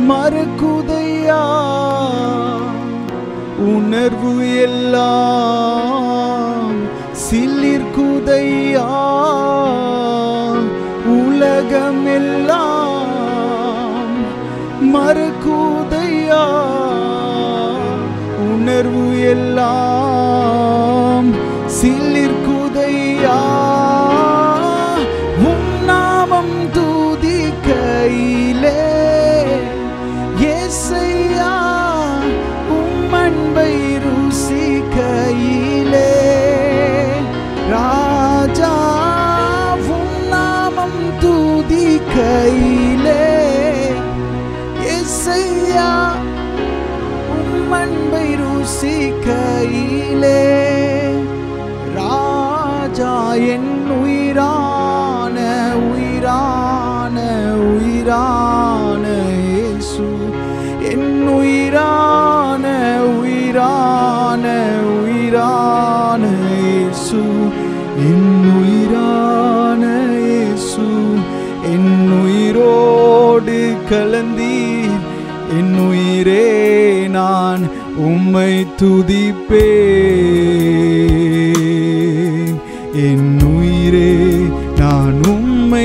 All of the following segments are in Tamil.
மறக்குதையா உணர்வு எல்லாம் சிலிர்க்குதையா உலகம் எல்லாம் மறக்குதையா உணர்வு எல்லாம் சிலிர்க்குதையா உம் நாமம் துதிக்கையிலே ஏசையா உம் அன்பை ருசிக்கையிலே ராஜா உம் நாமம் துதிக்கையிலே ஏசையா உம் அன்பை ருசிக்கையிலே ராஜா என் உயிரான உயிரான உயிரான இயேசு என் உயிரான உயிரான உயிரான இயேசு என் உயிரான இயேசு என் உயிரோடு கலந்தீர் என் உயிரே நான் உம்மை துதிப்பேன் என் உயிரே நான் உம்மை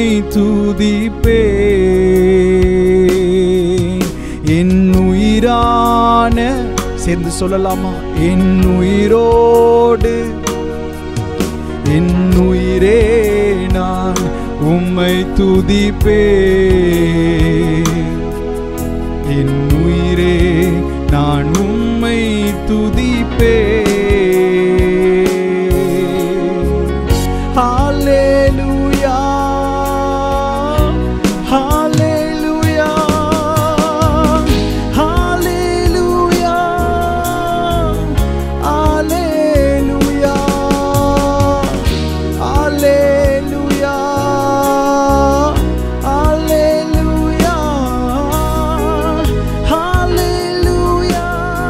துதிப்பேன் என் உயிரான சேர்ந்து சொல்லலாமா என் உயிரோடு என் உயிரே நான் உம்மை துதிப்பேன் என் உயிரே நான் உம்மை துதிப்பேன் ஹalleluya ஹalleluya ஹalleluya ஹalleluya ஹalleluya ஹalleluya ஹalleluya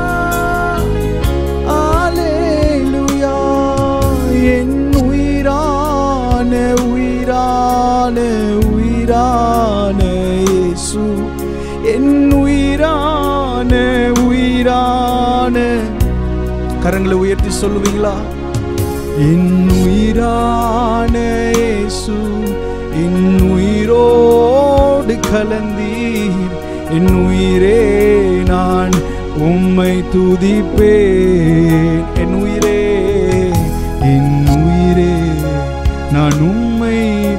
ஹalleluya என் உயிரான உயிரான உயிரான இயேசு என் உயிரான உயிரான கரங்களை உயர்த்தி சொல்லுவீங்களா என் உயிரான இயேசு என் உயிரோடு கலந்தீர் என் உயிரே நான் உம்மை துதிப்பேன் என் உயிரே என் உயிரே நான் உம்மை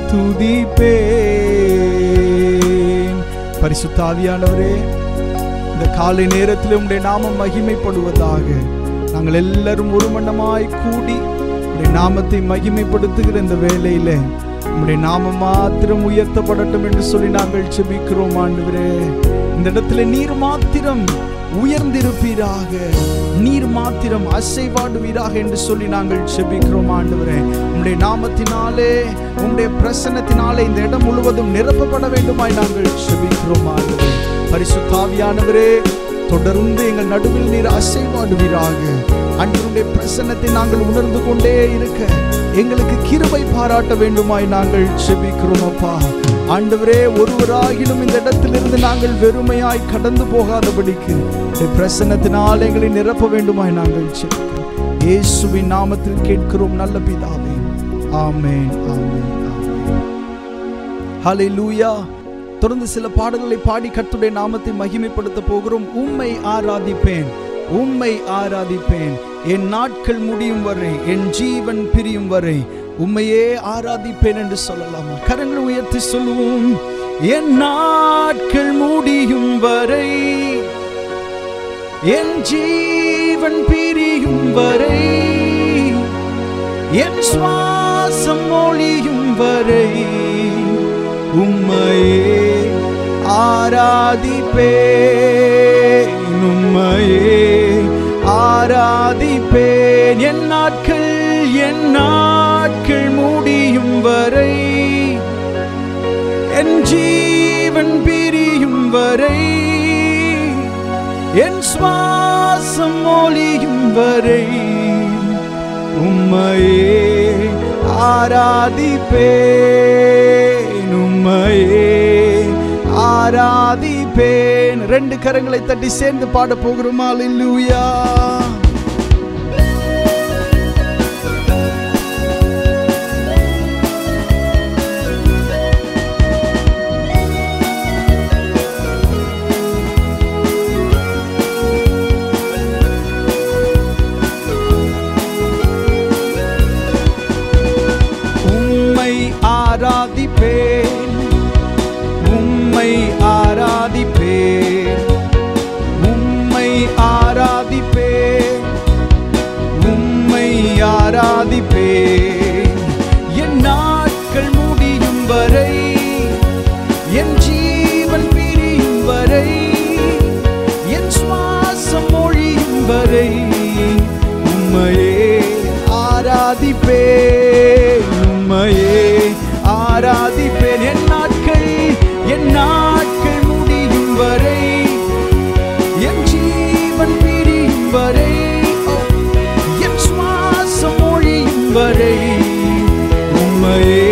துதிப்பேன் பரிசுத்தாவியானவரே இந்த காலை நேரத்தில் உம்முடைய நாமம் மகிமைப்படுவதாக நாங்கள் எல்லாரும் ஒரு மண்டமாய் கூடி உம்முடைய நாமத்தை மகிமைப்படுத்துகிற இந்த வேலையில உம்முடைய நாமம் மாத்திரம் உயர்த்தப்படட்டும் என்று சொல்லி நாங்கள் செபிக்கிறோம் ஆண்டவரே இந்த இடத்துல நீர் மாத்திரம் உயர்ந்திருப்பீராக நீர் மாத்திரம் அசைவாடுவீராக என்று சொல்லி நாங்கள் செபிக்கிறோம் ஆண்டவரே உம்முடைய நாமத்தினாலே உம்முடைய பிரசன்னத்தினாலே இந்த இடம் முழுவதும் நிரப்பப்பட வேண்டுமாய் நாங்கள் செபிக்கிறோம் ஆண்டவரே பரிசுத்தாவியானவரே தொடர்ந்து எங்கள் நடுவில் நீர் அசைவாடுவீராக அன்றைய பிரசன்னத்தை நாங்கள் உணர்ந்து கொண்டே இருக்க எங்களுக்கு கிருபை பாராட்ட வேண்டுமாய் நாங்கள் செபிக்கிறோம் அப்பா ஆண்டவரே ஒருவராகிலும் இந்த இடத்திலிருந்து நாங்கள் வெறுமையாய் கடந்து போகாதபடிக்கு உம்முடைய பிரசன்னத்தினால் எங்களை நிரப்ப வேண்டுமாய் நாங்கள் செபிக்கிறோம் இயேசுவின் நாமத்தில் கேட்கிறோம் நல்ல பிதாவே ஆமென் ஆமென் ஆமென் ஹalleluya தொடர்ந்து சில பாடல்களை பாடி கர்த்தருடைய நாமத்தை மகிமைப்படுத்த போகிறோம் உம்மை ஆராதிப்பேன் உம்மை ஆராதிப்பேன் என் நாட்கள் முடியும் வரை என் ஜீவன் பிரியும் வரை உம்மையே ஆராதிப்பேன் என்று சொல்லலாமா கரங்களை உயர்த்தி சொல்லுவோம் என் நாட்கள் முடியும் வரை என் ஜீவன் பிரியும் வரை என் சுவாசம் ஒளியும் வரை உம்மையே ஆராதிப்பேன் உம்மையே ஆராதிப்பேன் என் நாட்கள் என் நாட்கள் முடியும் வரை என் ஜீவன் பிரியும் வரை என் சுவாசம் ஒளியும் வரை உம்மையே ஆராதிப்பேன் உம்மையே ஆராதிப்பேன் ரெண்டு கரங்களை தட்டி சேர்ந்து பாட போகிறோம் அல்லேலூயா உம்மை ஆராதிப்பேன் உம்மை ஆராதிப்பேன் உம்மை ஆராதிப்பேன் உம்மை ஆராதிப்பேன் என் நாட்கள் முடியும் வரை என் ஜீவன் பிரியும் வரை என் சுவாசம் மொழியும் வரை உம்மையே ஆராதிப்பேன் உம்மையே ஆராதிப்பேன் என் நாட்கள் என் நாட்கள் முடியும் வரை என் ஜீவன் பிரியும் வரை ஓ, என் சுவாசம் மொழியும் வரை உம்மையே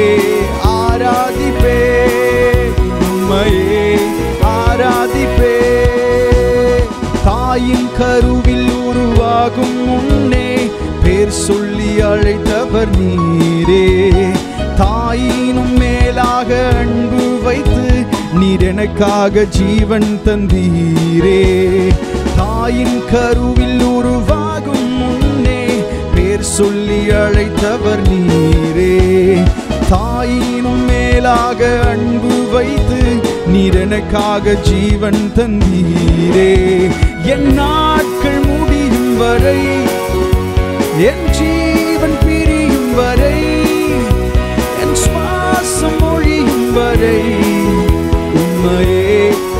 ஆராதிப்பேன் உம்மையே ஆராதிப்பேன் தாயின் கருவில் உருவாகும் முன்னே பேர் சொல்லி அழைத்தவர் நீரே தாயினும் மேலாக அன்பு வைத்து நீர் எனக்காக ஜீவன் தந்தீரே தாயின் கருவில் உருவாகும் முன்னே பேர் சொல்லி அழைத்தவர் நீரே தாயினும் மேலாக அன்பு வைத்து நீர் எனக்காக ஜீவன் தந்தீரே என் நாட்கள் முடியும் வரை என் ஜீவன் பிரியும் வரை என் சுவாசம் மொழியும் வரை உம்மையே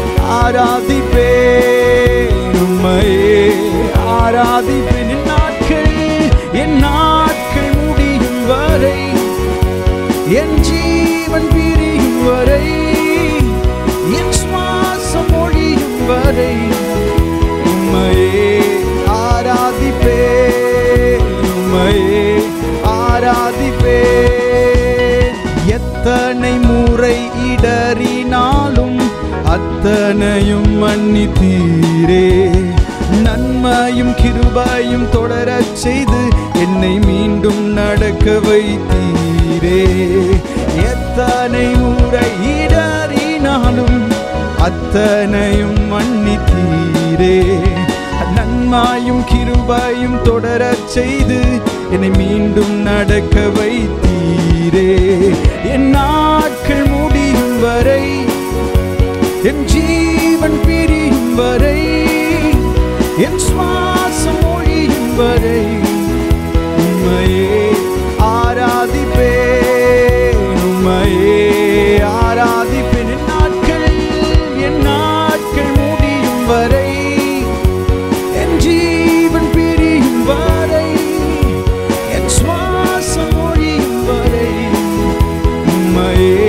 ஆராதிப்பேன் உம்மையே ஆராதிப்பேன் என் நாட்கள் என் நாட்கள் முடியும் வரை என் ஜீவன் பிரியும் வரை என் சுவாசம் மொழியும் வரை உம்மையே ஆராதிப்பேன் உம்மையே ஆராதிப்பேன் எத்தனை முறை இடறினாலும் அத்தனையும் மன்னித்தீரே நன்மையும் கிருபையும் தொடரச் செய்து என்னை மீண்டும் நடக்க வைத்தீரே எத்தனை முறை இடறினாலும் அத்தனையும் மன்னித்தீரே நன்மாயும் கிருபையும் தொடரச் செய்து என்னை மீண்டும் நடக்க வைத்தீரே என் நாட்கள் முடியும் வரை என் ஜீவன் பிரியும் வரை என் சுவாசம் ஒழியும் வரை உம்மையே ஆராதிப்பேன் உம்மையே ஆராதிப்பேன் என் நாட்கள் என் நாட்கள் முடியும் வரை என் ஜீவன் பிரியும் வரை என் சுவாசம் ஒழியும் வரை உம்மையே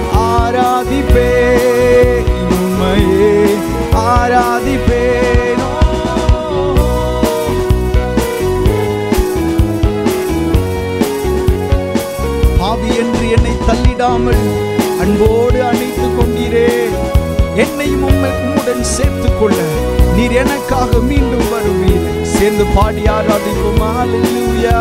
ஆராதிப்பேன் உம்மையே ஆராதிப்பேன் ஓ. பாவி என்று என்னை தள்ளிடாமல் அன்போடு அணைத்துக் கொண்டீரே என்னையும் உம்மை உம்முடன் சேர்த்துக் கொள்ள நீர் எனக்காக மீண்டும் வருவீர் சேர்ந்து பாடி ஆராதிப்போம் ஹalleluya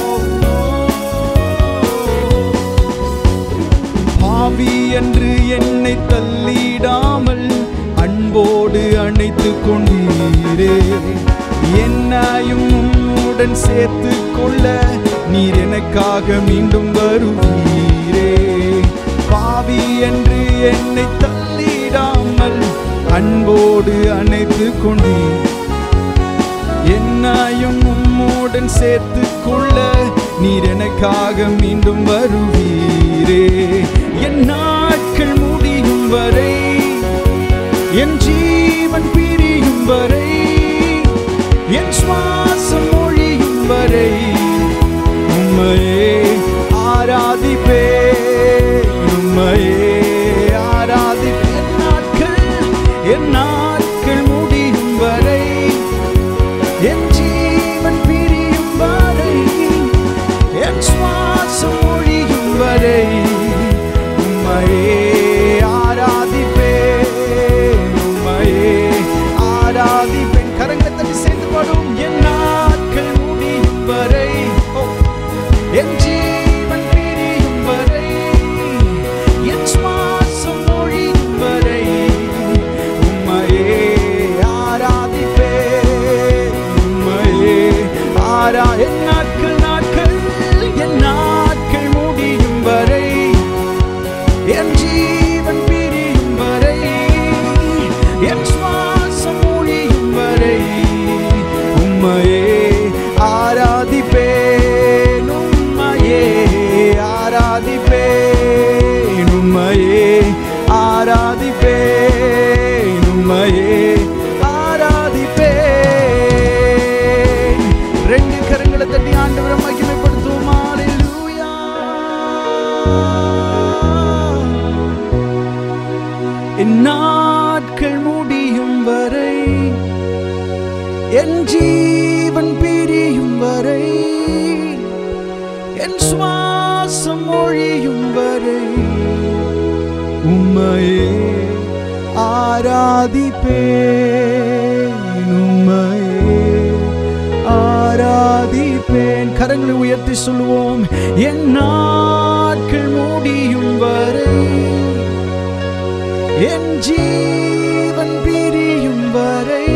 பாவி என்று என்னை தள்ளிடாமல் அன்போடு அணைத்துக் கொண்டீரே என்னையும் உம்முடன் சேர்த்துக் கொள்ள நீர் எனக்காக மீண்டும் வருவீரே பாவி என்று என்னை தள்ளிடாமல் அன்போடு அணைத்துக் கொண்டீர் என்னையும் உம்மோடன் சேர்த்துக் கொள்ள நீர் எனக்காக மீண்டும் வருவீரே என் நாட்கள் முடியும் வரை என் ஜீவன் பிரியும் வரை என் சுவாசம் ஒழியும் வரை உம்மையே ஆராதிப்பே உம்மையே ஆராதிப்பே என் நாட்கள் என் நாட்கள் முடியும் வரை என் ஜீவன் பிரியும் வரை என் சுவாசம் ஒழியும் வரை உம்மையே ஆராதிப்பே நாட்கள் முடியும் வரை என் ஜீவன் பிரியும் வரை என் சுவாசம் ஒழியும் வரை உம்மையே ஆராதிப்பேன் உம்மையே ஆராதிப்பேன் கரங்களை உயர்த்தி சொல்லுவோம் என் நாட்கள் முடியும் வரை என் ஜீவன் பிரியும் வரை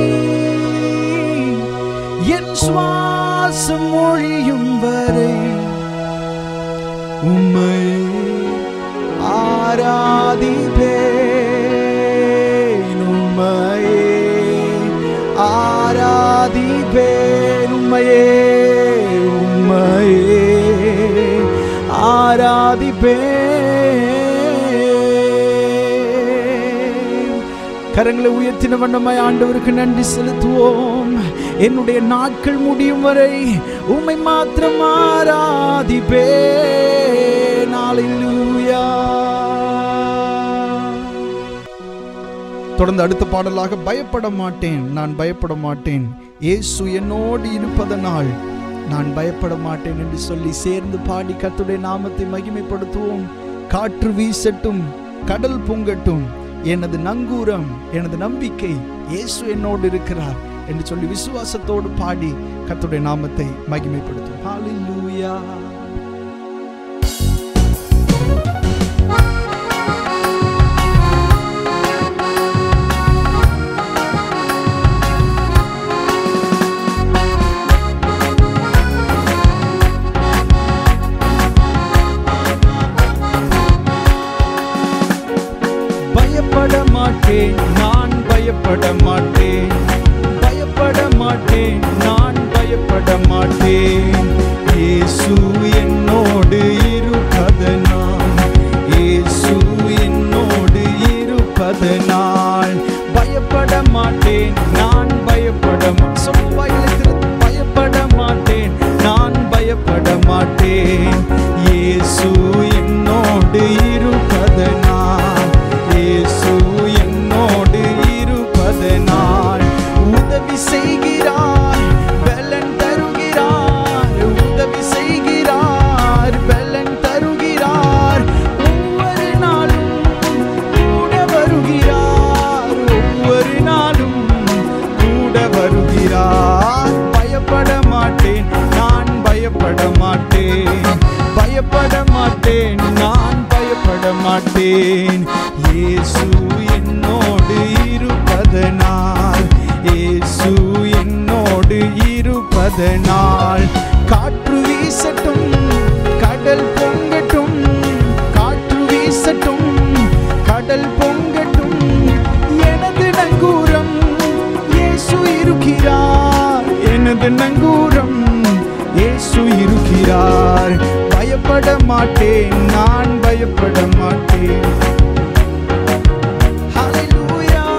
என் சுவாசம் ஒழியும் வரை உம்மை ஆராதிப்பேன் உம்மையே ஆராதிப்பேன் உம்மையே உம்மையே ஆராதிப்பேன் கரங்களை உயர்த்தின வண்ணமாய் ஆண்டவருக்கு நன்றி செலுத்துவோம் என்னுடைய நாட்கள் முடியும் வரை உம்மை மாத்திரம் ஆராதிப்பேன் ஹalleluya தொடர்ந்து அடுத்த பாடலாக பயப்பட மாட்டேன் நான் பயப்பட மாட்டேன் இயேசு என்னோடு இருப்பதனால் நான் பயப்பட மாட்டேன் என்று சொல்லி சேர்ந்து பாடி கர்த்தருடைய நாமத்தை மகிமைப்படுத்துவோம் காற்று வீசட்டும் கடல் பொங்கட்டும் எனது நங்கூரம் எனது நம்பிக்கை இயேசு என்னோடு இருக்கிறார் என்று சொல்லி விசுவாசத்தோடு பாடி கர்த்தருடைய நாமத்தை மகிமைப்படுத்துவோம் ஹalleluya பயப்பட மாட்டேன் நான் பயப்பட மாட்டேன் பயப்பட மாட்டேன் நான் பயப்பட மாட்டேன் இயேசு என்னோடு இருப்பதனால் இயேசு என்னோடு இருப்பதனால் பயப்பட மாட்டேன் நான் பயப்பட மா- சொல்லு வாயிலை திறந்து, பயப்பட மாட்டேன் நான் பயப்பட மாட்டேன் இயேசு என்னோடு இருப்பதனால் இயேசு என்னோடு இருப்பதனால் உதவி செய்கிறார் பலன் தருகிறார் உதவி செய்கிறார் பலன் தருகிறார் ஒவ்வொரு நாளும் கூட வருகிறார் ஒவ்வொரு நாளும் கூட வருகிறார் பயப்பட மாட்டேன் நான் பயப்பட மாட்டேன் பயப்பட மாட்டேன் நான் பயப்பட மாட்டேன் இயேசு என்னோடு இருப்பதனால் இயேசு என்னோடு இருப்பதனால் காற்று வீசட்டும் கடல் பொங்கட்டும் காற்று வீசட்டும் கடல் பொங்கட்டும் எனது நங்கூரம் இயேசு இருக்கிறார் எனது நங்கூரம் இயேசு இருக்கிறார் பயப்பட மாட்டேன் நான் பயப்பட மாட்டேன் Hallelujah.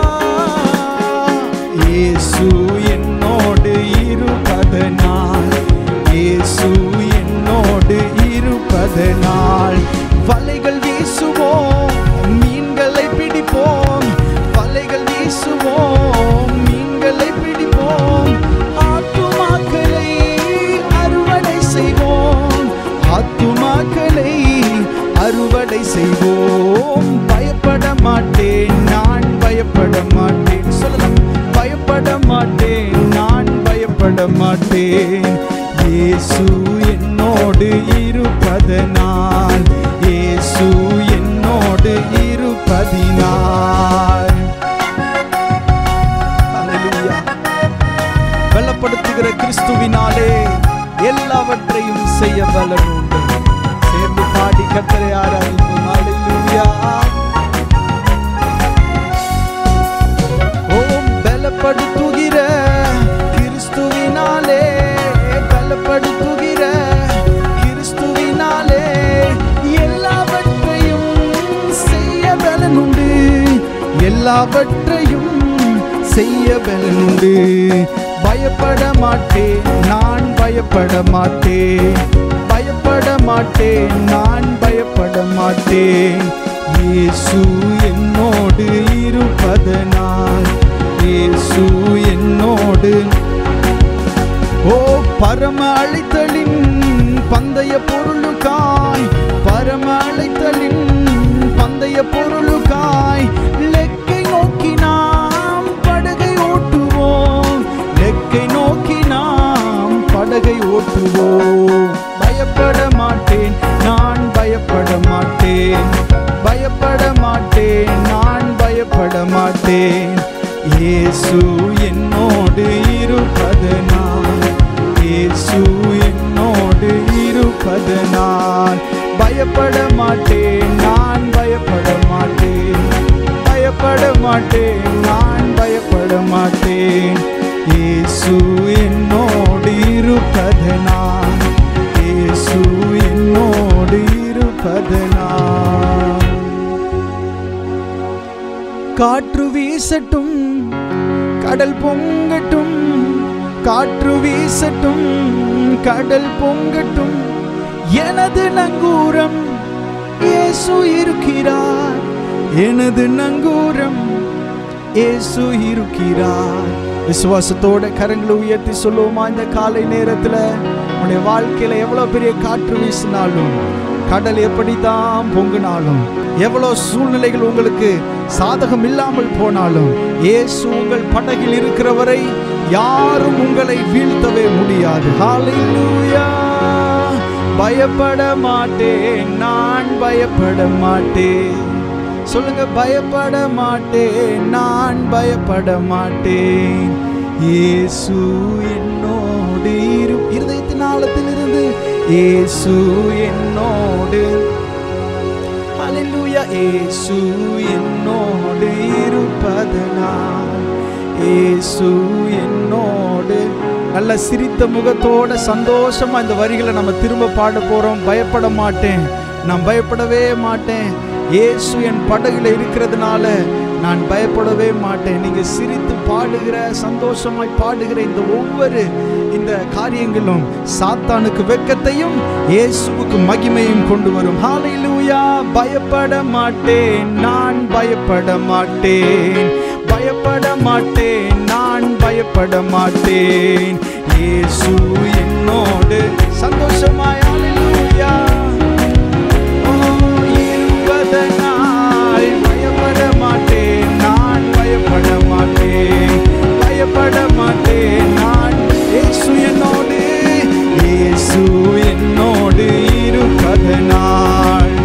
இயேசு என்னோடு இருப்பதனால் இயேசு என்னோடு இருப்பதனால் வலைகள் வீசுவோம் மீன்களை பிடிப்போம் வலைகள் வீசுவோம் மீன்களை பிடிப்போம் ஆத்துமாக்களை அறுவடை செய்வோம் ஆத்துமாக்களை அறுவடை செய்வோம் பயப்பட மாட்டேன் நான் பயப்பட மாட்டேன் சொல்லலாம் பயப்பட மாட்டேன் நான் பயப்பட மாட்டேன் இயேசு என்னோடு இருப்பதனால் இயேசு என்னோடு இருப்பதினால் Hallelujah. பலப்படுத்துகிற கிறிஸ்துவினாலே எல்லாவற்றையும் செய்ய பலன் உண்டு சேர்ந்து பாடி கத்தரை ஆராதிப்போம் Hallelujah. ஓம் பலப்படுத்துகிற கிறிஸ்துவினாலே பலப்படுத்துகிற கிறிஸ்துவினாலே எல்லாவற்றையும் செய்ய பலன் உண்டு எல்லாவற்றையும் செய்ய பலன் உண்டு பயப்பட மாட்டேன் நான் பயப்பட மாட்டேன் பயப்பட மாட்டேன் நான் பயப்பட மாட்டேன் இயேசு என்னோடு இருப்பதனால் இயேசு என்னோடு ஓ பரம அழைத்தலின் பந்தய பொருளுக்காய் பரம அழைத்தலின் பந்தய பொருளுக்காய் லெக்கை நோக்கி நாம் படகை ஓட்டுவோம் லெக்கை நோக்கி நாம் படகை ஓட்டுவோம் பயப்பட மாட்டேன் நான் பயப்பட மாட்டேன் பயப்பட மாட்டேன் நான் பயப்பட மாட்டேன் இயேசு என்னோடு இருப்பதனால் இயேசு என்னோடு இருப்பதனால் பயப்பட மாட்டேன் நான் பயப்பட மாட்டேன் பயப்பட மாட்டேன் நான் பயப்பட மாட்டேன் இயேசு என்னோடு இருப்பதனால் இயேசு என்னோடு இருப்பதனால் காற்று வீசட்டும் கடல் பொங்கட்டும் காற்று வீசட்டும் கடல் பொங்கட்டும் எனது நங்கூரம் இயேசு இருக்கிறார் எனது நங்கூரம் இயேசு இருக்கிறார் விசுவாசத்தோட கரங்களை உயர்த்தி சொல்லுவோமா இந்த காலை நேரத்துல உன்னுடைய வாழ்க்கையில எவ்வளவு பெரிய காற்று வீசினாலும் கடல் எப்படித்தான் பொங்கினாலும் எவ்வளவு சூழ்நிலைகள் உங்களுக்கு சாதகம் இல்லாமல் போனாலும் இயேசு உங்கள் படகில் இருக்கிறவரை யாரும் உங்களை வீழ்த்தவே முடியாது ஹalleluya பயப்பட மாட்டேன் நான் பயப்பட மாட்டேன் சொல்லுங்க பயப்பட மாட்டேன் நான் பயப்பட மாட்டேன் இயேசு என்னோடு இரு இருதயத்தின் ஆழத்திலிருந்து இயேசு என்னோடு ஹalleluya இயேசு என்னோடு இருப்பதனால் இயேசு என்னோடு நல்ல சிரித்த முகத்தோட சந்தோஷமா இந்த வரிகளை நம்ம திரும்ப பாட போறோம் பயப்பட மாட்டேன் நான் பயப்படவே மாட்டேன் இயேசு என் படகுல இருக்கிறதுனால நான் பயப்படவே மாட்டேன் நீங்க சிரித்து பாடுகிற சந்தோஷமாய் பாடுகிற இந்த ஒவ்வொரு இந்த காரியங்களும் சாத்தானுக்கு வெட்கத்தையும் இயேசுவுக்கு மகிமையும் கொண்டு வரும் ஹalleluya பயப்பட மாட்டேன் நான் பயப்பட மாட்டேன் பயப்பட மாட்டேன் நான் பயப்பட மாட்டேன் இயேசு என்னோடு சந்தோஷமாய் ஹalleluya ஓ, இருப்பதனால் பயப்பட மாட்டேன் நான் பயப்பட மாட்டேன் பயப்பட மாட்டேன் நான் இயேசு என்னோடு இயேசு என்னோடு இருப்பதனால்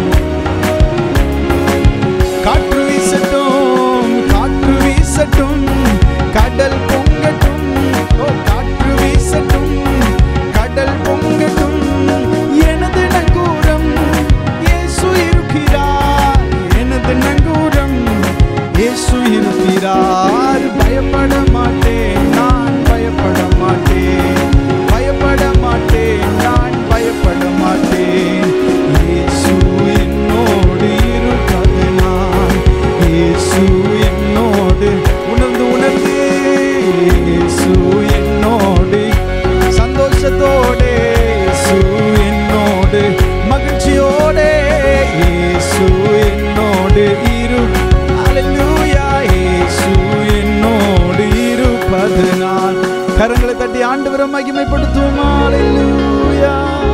காற்று வீசட்டும் காற்று வீசட்டும் கடல் பொங்கட்டும் ஓ காற்று வீசட்டும் கடல் பொங்கட்டும் எனது நங்கூரம் இயேசு இருக்கிறார் எனது நங்கூரம் இயேசு இருக்கிறார் பயப்பட மாட்டேன் நான் பயப்பட மாட்டேன் பயப்பட மாட்டேன் நான் பயப்பட மாட்டேன் இயேசு என்னோடு இருப்பதனால் இயேசு என்னோடு உணர்ந்து உணர்ந்து இயேசு என்னோடு சந்தோஷத்தோடு இயேசு என்னோடு மகிழ்ச்சியோடு இயேசு என்னோடு இரு ஹalleluya இயேசு என்னோடு இருப்பதனால் கரங்களை தட்டி ஆண்டவரை மகிமைப்படுத்துவோம் ஹalleluya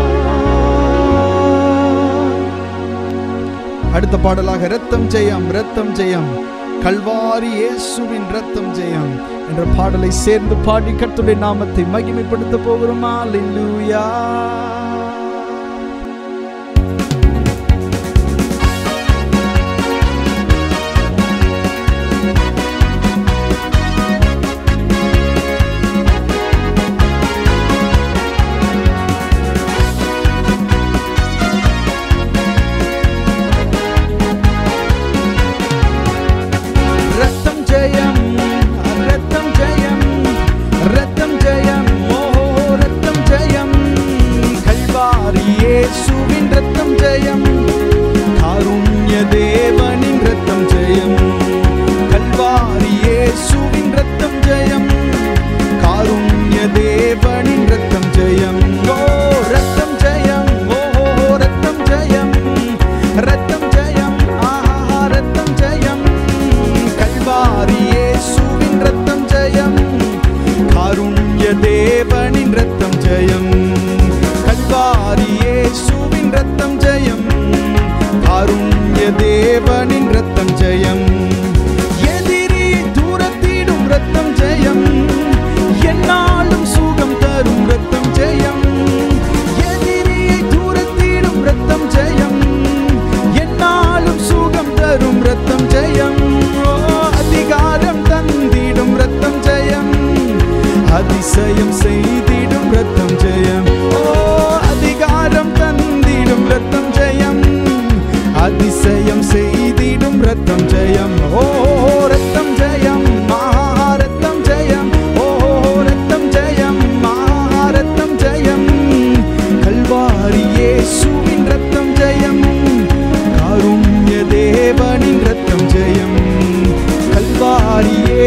அடுத்த பாடலாக ரத்தம் ஜெயம் ரத்தம் ஜெயம் கல்வாரி இயேசுவின் ரத்தம் ஜெயம் என்ற பாடலை சேர்ந்து பாடி கர்த்தருடைய நாமத்தை மகிமைப்படுத்த போகிறோம் ஹalleluya ரத்தம் ஜெயம் ரத்தம் ஜெயம் ரத்தம் ஜெயம் ஓ ரத்தம் ஜெயம்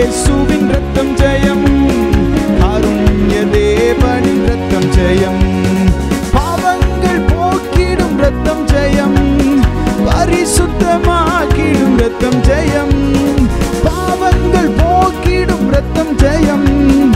இயேசுவின் ரத்தம் ஜெயம் காருண்ய தேவனின் ரத்தம் ஜெயம் பாவங்கள் போக்கிடும் ரத்தம் ஜெயம் பரிசுத்தமாக்கிடும் ரத்தம் ஜெயம் பாவங்கள் போக்கிடும் ரத்தம் ஜெயம்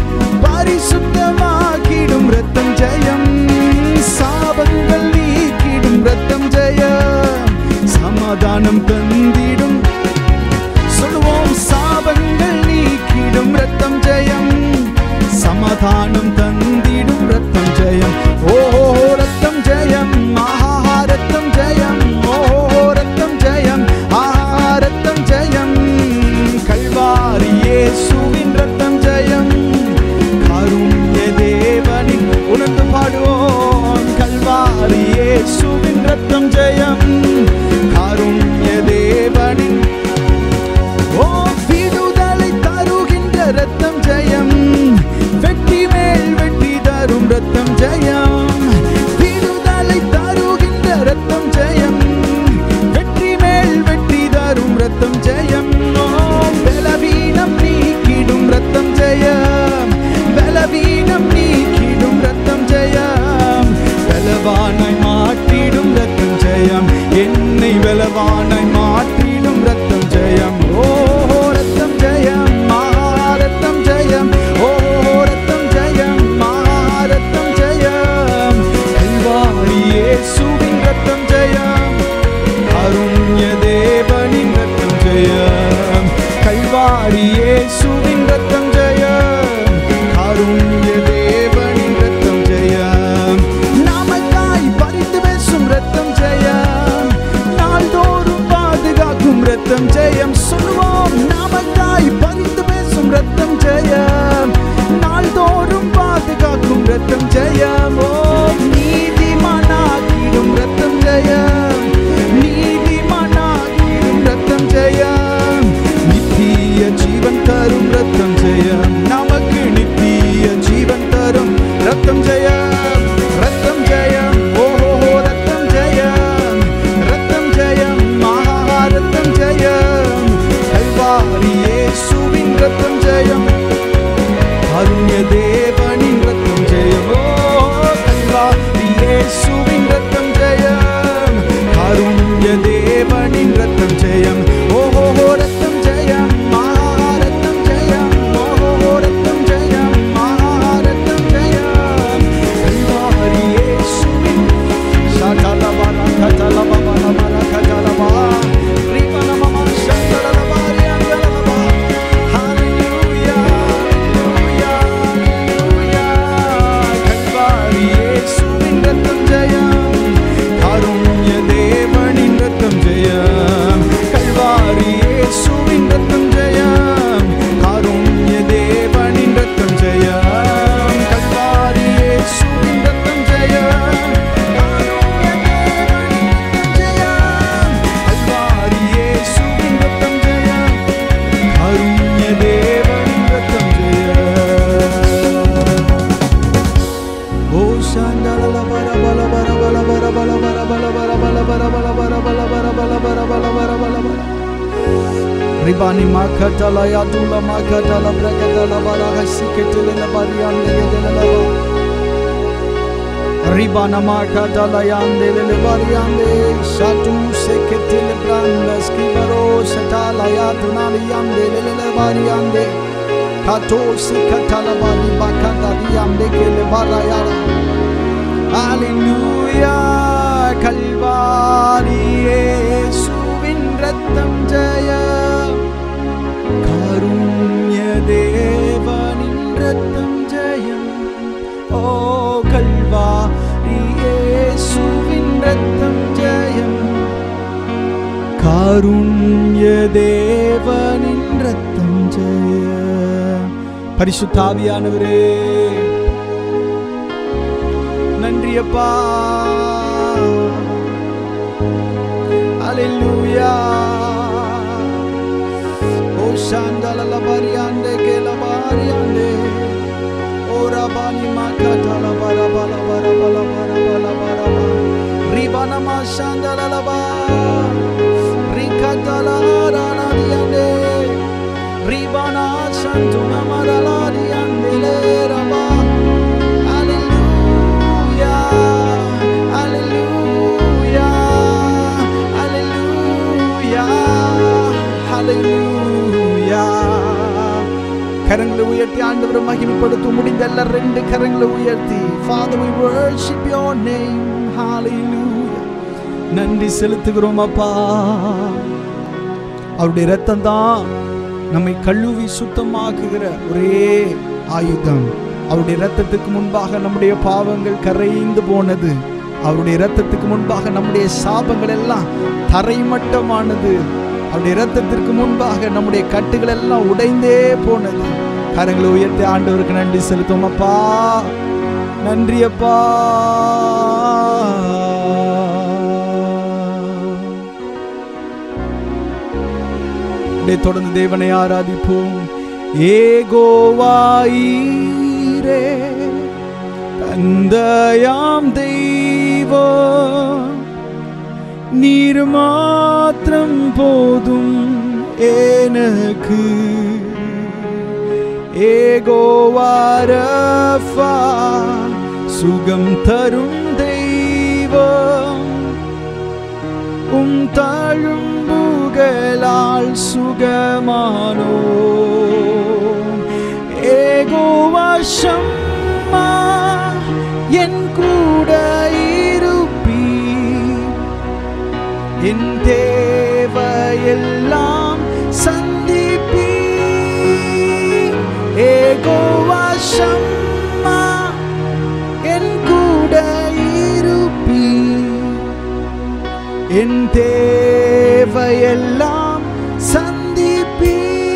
பரிசுத்தமாக்கிடும் ரத்தம் ஜெயம் சாபங்கள் நீக்கிடும் ரத்தம் ஜெயம் சமாதானம் தந்திடும் சொல்லுவோம் சாபங்கள் நீக்கிடும் ரத்தம் ஜெயம் சமாதானம் தந்திடும் ரத்தம் ஜெயம் ஓ ரத்தம் ஜெயம் ஆஹா ரத்தம் ஜெயம் ஓ ரத்தம் ஜெயம் ஆஹா ரத்தம் ஜெயம் கல்வாரி இயேசுவின் ரத்தம் ஜெயம் கருண்ய தேவனின் உணர்ந்து பாடுவோம் கல்வாரி இயேசுவின் ரத்தம் ஜெயம் கருண்ய தேவனின் ஓ விடுதலை தருகின்ற ரத்தம் ஜெயம் வெற்றி மேல் வெற்றி தரும் ரத்தம் ஜெயம் விடுதலை தருகின்ற ரத்தம் ஜெயம் வெற்றி மேல் வெற்றி தரும் ரத்தம் ஜெயம் ஓ பலவீனம் நீக்கிடும் ரத்தம் ஜெயம் பலவீனம் நீக்கிடும் ரத்தம் ஜெயம் பலவானாய் மாற்றிடும் ரத்தம் ஜெயம் என்னை பலவானாய் மாற்றிடும் ரத்தம் ஜெயம் ஓ ரத்தம் ஜெயம் ரத்தம் ஜெயம் ஓ ரத்தம் ஜெயம் ரத்தம் ஜெயம் கல்வாரி இயேசுவின் ரத்தம் ஜெயம் அருண்ய தேவனின் ரத்தம் ஜெயம் கல்வாரி இயேசுவின் ரத்தம் ஜெயம் அருண்ய தேவனின் ரத்தம் ஜெயம் நமக்காய் பரிந்து பேசும் ரத்தம் ஜெயம் நாள்தோறும் பாதுகாக்கும் ரத்தம் ஜெயம் சொல்லுவோம் நமக்காய் பரிந்து பேசும் ரத்தம் ஜெயம் நாள்தோறும் பாதுகாக்கும் ரத்தம் ஜெயம் ஓ நீதிமானாக்கிடும் ரத்தம் ஜெயம் நீதிமானாக்கிடும் ரத்தம் ஜெயம் நித்திய ஜீவன் தரும் ரத்தம் ஜெயம் நமக்கு நித்திய ஜீவன் தரும் ரத்தம் ஜெயம் ரத்தம் ஜெயம் ஓஹோ ரத்தம் ஜெயம் ரத்தம் ஜெயம் மகா ரத்தம் ஜெயம் கல்வாரி இயேசுவின் ரத்தம் ஜெயம் அருண்ய தேவனின் ரத்தம் ஜெயம் ஓ கல்வாரி இயேசுவின் ரத்தம் ஜெயம் அருண்ய தேவனின் ரத்தம் ஜெயம் ஓஹோ ரத்தம் ஜெயம் மகா ரத்தம் ஜெயம் ஓஹோ ரத்தம் ஜெயம் மகா ரத்தம் ஜெயம் கல்வாரி இயேசுவின் சகலபல கதலபல மல கதலபா ரிபலமம சந்தரலபாரி அந்தலபா ஹalleluya ஹalleluya ஹalleluya கல்வாரி இயேசுவின் ரத்தம் ஜெயம் காருண்ய தேவனின் ரத்தம் ஜெயம் கல்வாரி இயேசுவின் ரத்தம் ஜெயம் காருண்ய தேவனின் ரத்தம் ஜெயம் கல்வாரி இயேசுவின் ரத்தம் ஜெயம் காருண்ய தேவனின் ரத்தம் ஜெயம் கல்வாரி இயேசுவின் ரத்தம் ஜெயம் காருண்ய தேவனின் ரத்தம் ஜெயம் ஓ சாண்டல பர பல பர பல பர பல பர பல பர பல பர பல பர பல பர பல பர பல பர பல பல ரிபானி makatala ya tula makatala brakatala bala hasiketele la bariande gedele la ba Ribana makatala yandele le bariande shatu seketele branda skibaro satala ya tunali yandele le bariande kato sikatala bali bakata yande kele barayara Hallelujah Kalvari இயேசுவின் ரத்தம் ஜெயம் காருண்ய தேவனின் ரத்தம் ஜெயம் ஓ கல்வாரி இயேசுவின் ரத்தம் ஜெயம் காருண்ய தேவனின் ரத்தம் ஜெயம் பரிசுத்தாவியானவரே நன்றி அப்பா Hallelujah. Oh Shandala la bariande ke la bariande. Oh Rabani makata la bara bara bara bara bara bara bara bara. Ribana ma Shandala la ba. Rikata la rana diande. Riba Ramana Santuna Madalari Andele Rama. Hallelujah, hallelujah, hallelujah, hallelujah. கரங்களை உயர்த்தி ஆண்டவரை மகிமைப்படுத்த முடிந்த எல்லா ரெண்டு கரங்களை உயர்த்தி Father we worship your name hallelujah நன்றி செலுத்துகிறோம் அப்பா அவருடைய ரத்தம் தான் நம்மை கழுவி சுத்தமாக்குகிற ஒரே ஆயுதம் அவருடைய ரத்தத்துக்கு முன்பாக நம்முடைய பாவங்கள் கரைந்து போனது அவருடைய ரத்தத்துக்கு முன்பாக நம்முடைய சாபங்கள் எல்லாம் தரைமட்டமானது அவருடைய ரத்தத்திற்கு முன்பாக நம்முடைய கட்டுகள் எல்லாம் உடைந்தே போனது கரங்களை உயர்த்தி ஆண்டவருக்கு நன்றி செலுத்தும் அப்பா நன்றி அப்பா அப்படியே தொடர்ந்து தேவனை ஆராதிப்போம் ஏகோவாயிரே தந்தையாம் தெய்வம் நீர் மாத்திரம் போதும் எனக்கு ஏகோவாரஃபா சுகம் தரும் தெய்வம் உம் தழும்புகளால் சுகமானோ ஏகோவாஷம்மா என் கூட இருப்பீ என் தேவையெல்லாம் சந்திப்பீ ஏகோவாஷம்மா என் கூட இருப்பீ என் தேவையெல்லாம் சந்திப்பீ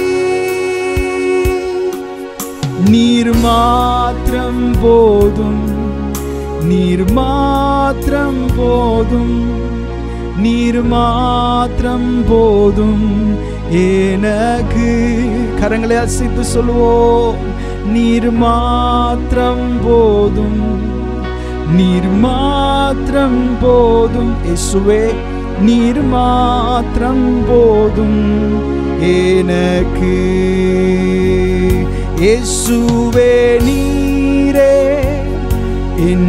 நீர் மாத்திரம் போதும் நீர் மாத்திரம் போதும் நீர் மாத்திரம் போதும் எனக்கு கரங்களை அசைத்து சொல்லுவோம் நீர் மாத்திரம் போதும் நீர் மாத்திரம் போதும் இயேசுவே நீர் மாத்திரம் போதும் எனக்கு இயேசுவே நீரே என்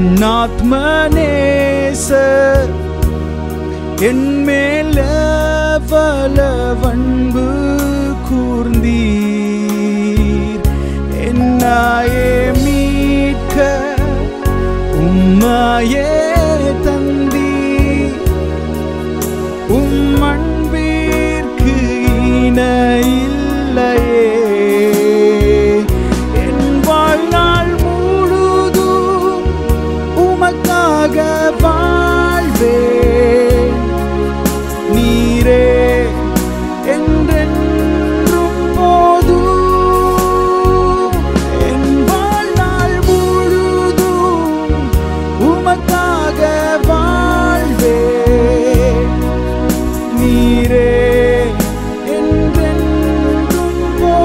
ஆத்மநேசர் என் மேல வன்பு கூர்ந்தீர் என்னாயே மீட்க உம்மையே தந்தி உம் அன்பிற்கு இண இல்லையே என் வாழ்நாள் முழுதும் உமக்காக வாழ்வேன் நீரே என்றென்றும் போதும் என் வாழ்நாள் முழுதும் உமக்காக வாழ்வேன் நீரே என்றென்றும்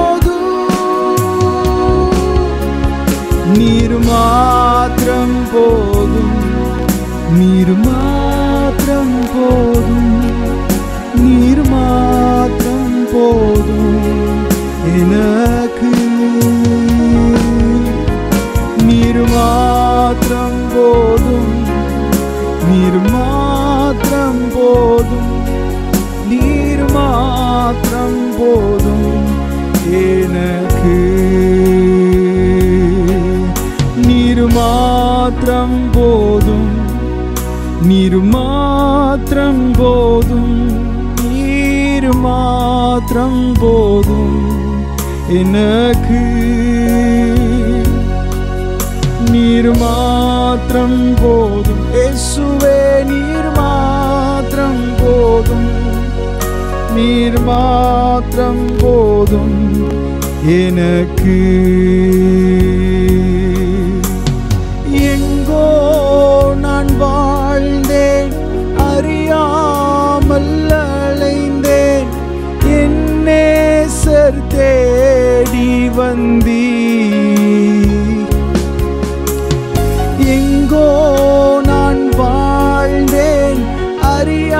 போதும் நீர் மாத்திரம் போதும் நீர் மாத்திரம் போதும் நீர் மாத்திரம் போதும் எனக்கு நீர் மாத்திரம் போதும் நீர் மாத்திரம் போதும் நீர் மாத்திரம் போதும் எனக்கு நீர் மாத்திரம் போதும் நீர் மாத்திரம் போதும் நீர் மாத்திரம் போதும் எனக்கு நீர் மாத்திரம் போதும் இயேசுவே நீர் மாத்திரம் போதும் நீர் மாத்திரம் போதும் எனக்கு எங்கோ நான் வாழ்ந்தேன் அறியாமல் அலைந்தேன் என் நேசர் தேடி வந்தீ எங்கோ நான் வாழ்ந்தேன்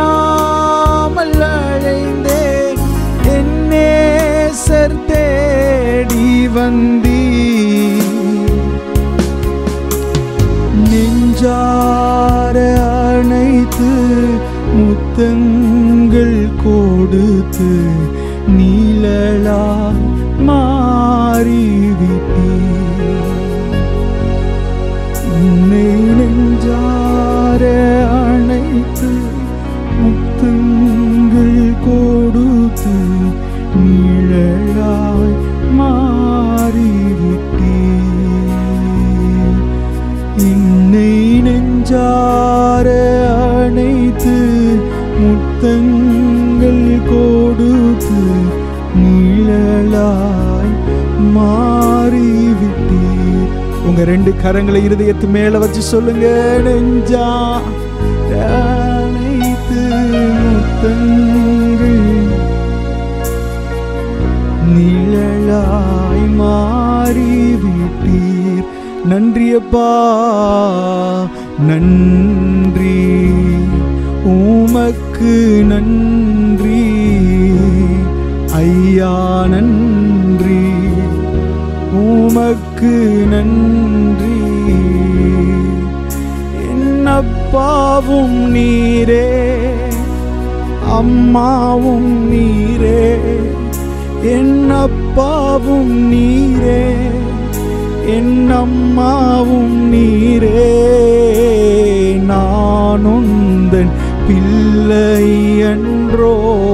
அறியாமல் அழைந்தேன் என் நேசர் தேடி தந்தி நெஞ்சார அணைத்து முத்தங்கள் கொடுத்து நீழலா மாறிவிட்டீ உன்னை நெஞ்சார அணைத்து முத்தங்கள் கொடுத்து நிழலாய் மாறிவிட்டே என்னை நெஞ்சார அணைத்து முத்தங்கள் கொடுத்து நிழலாய் மாறிவிட்டீர் உங்க ரெண்டு கரங்களை இருதயத்து மேல வச்சு சொல்லுங்க நெஞ்சா அனைத்து முத்தங்கள் நிழலாய் மாறிவிட்டீர் நன்றியப்பா நன்றி உமக்கு நன்றி ஐயா நன்றி உமக்கு நன்றி என்னப்பாவும் நீரே அம்மாவும் நீரே என்னப்பாவும் நீரே என் அம்மாவும் நீரே நான் உந்தன் பிள்ளை என்றோ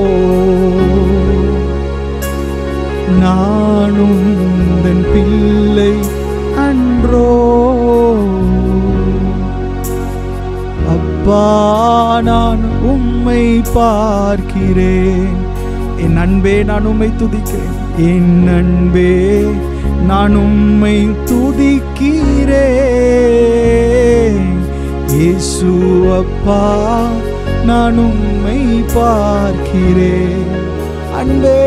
நானும் உந்தன் பிள்ளை அன்றோ அப்பா நான் உம்மை பார்க்கிறேன் என் அன்பே நான் உம்மை துதிக்கிறேன் என் அன்பே நான் உம்மை துதிக்கிறேன் இயேசு அப்பா நான் உம்மை பார்க்கிறேன் அன்பே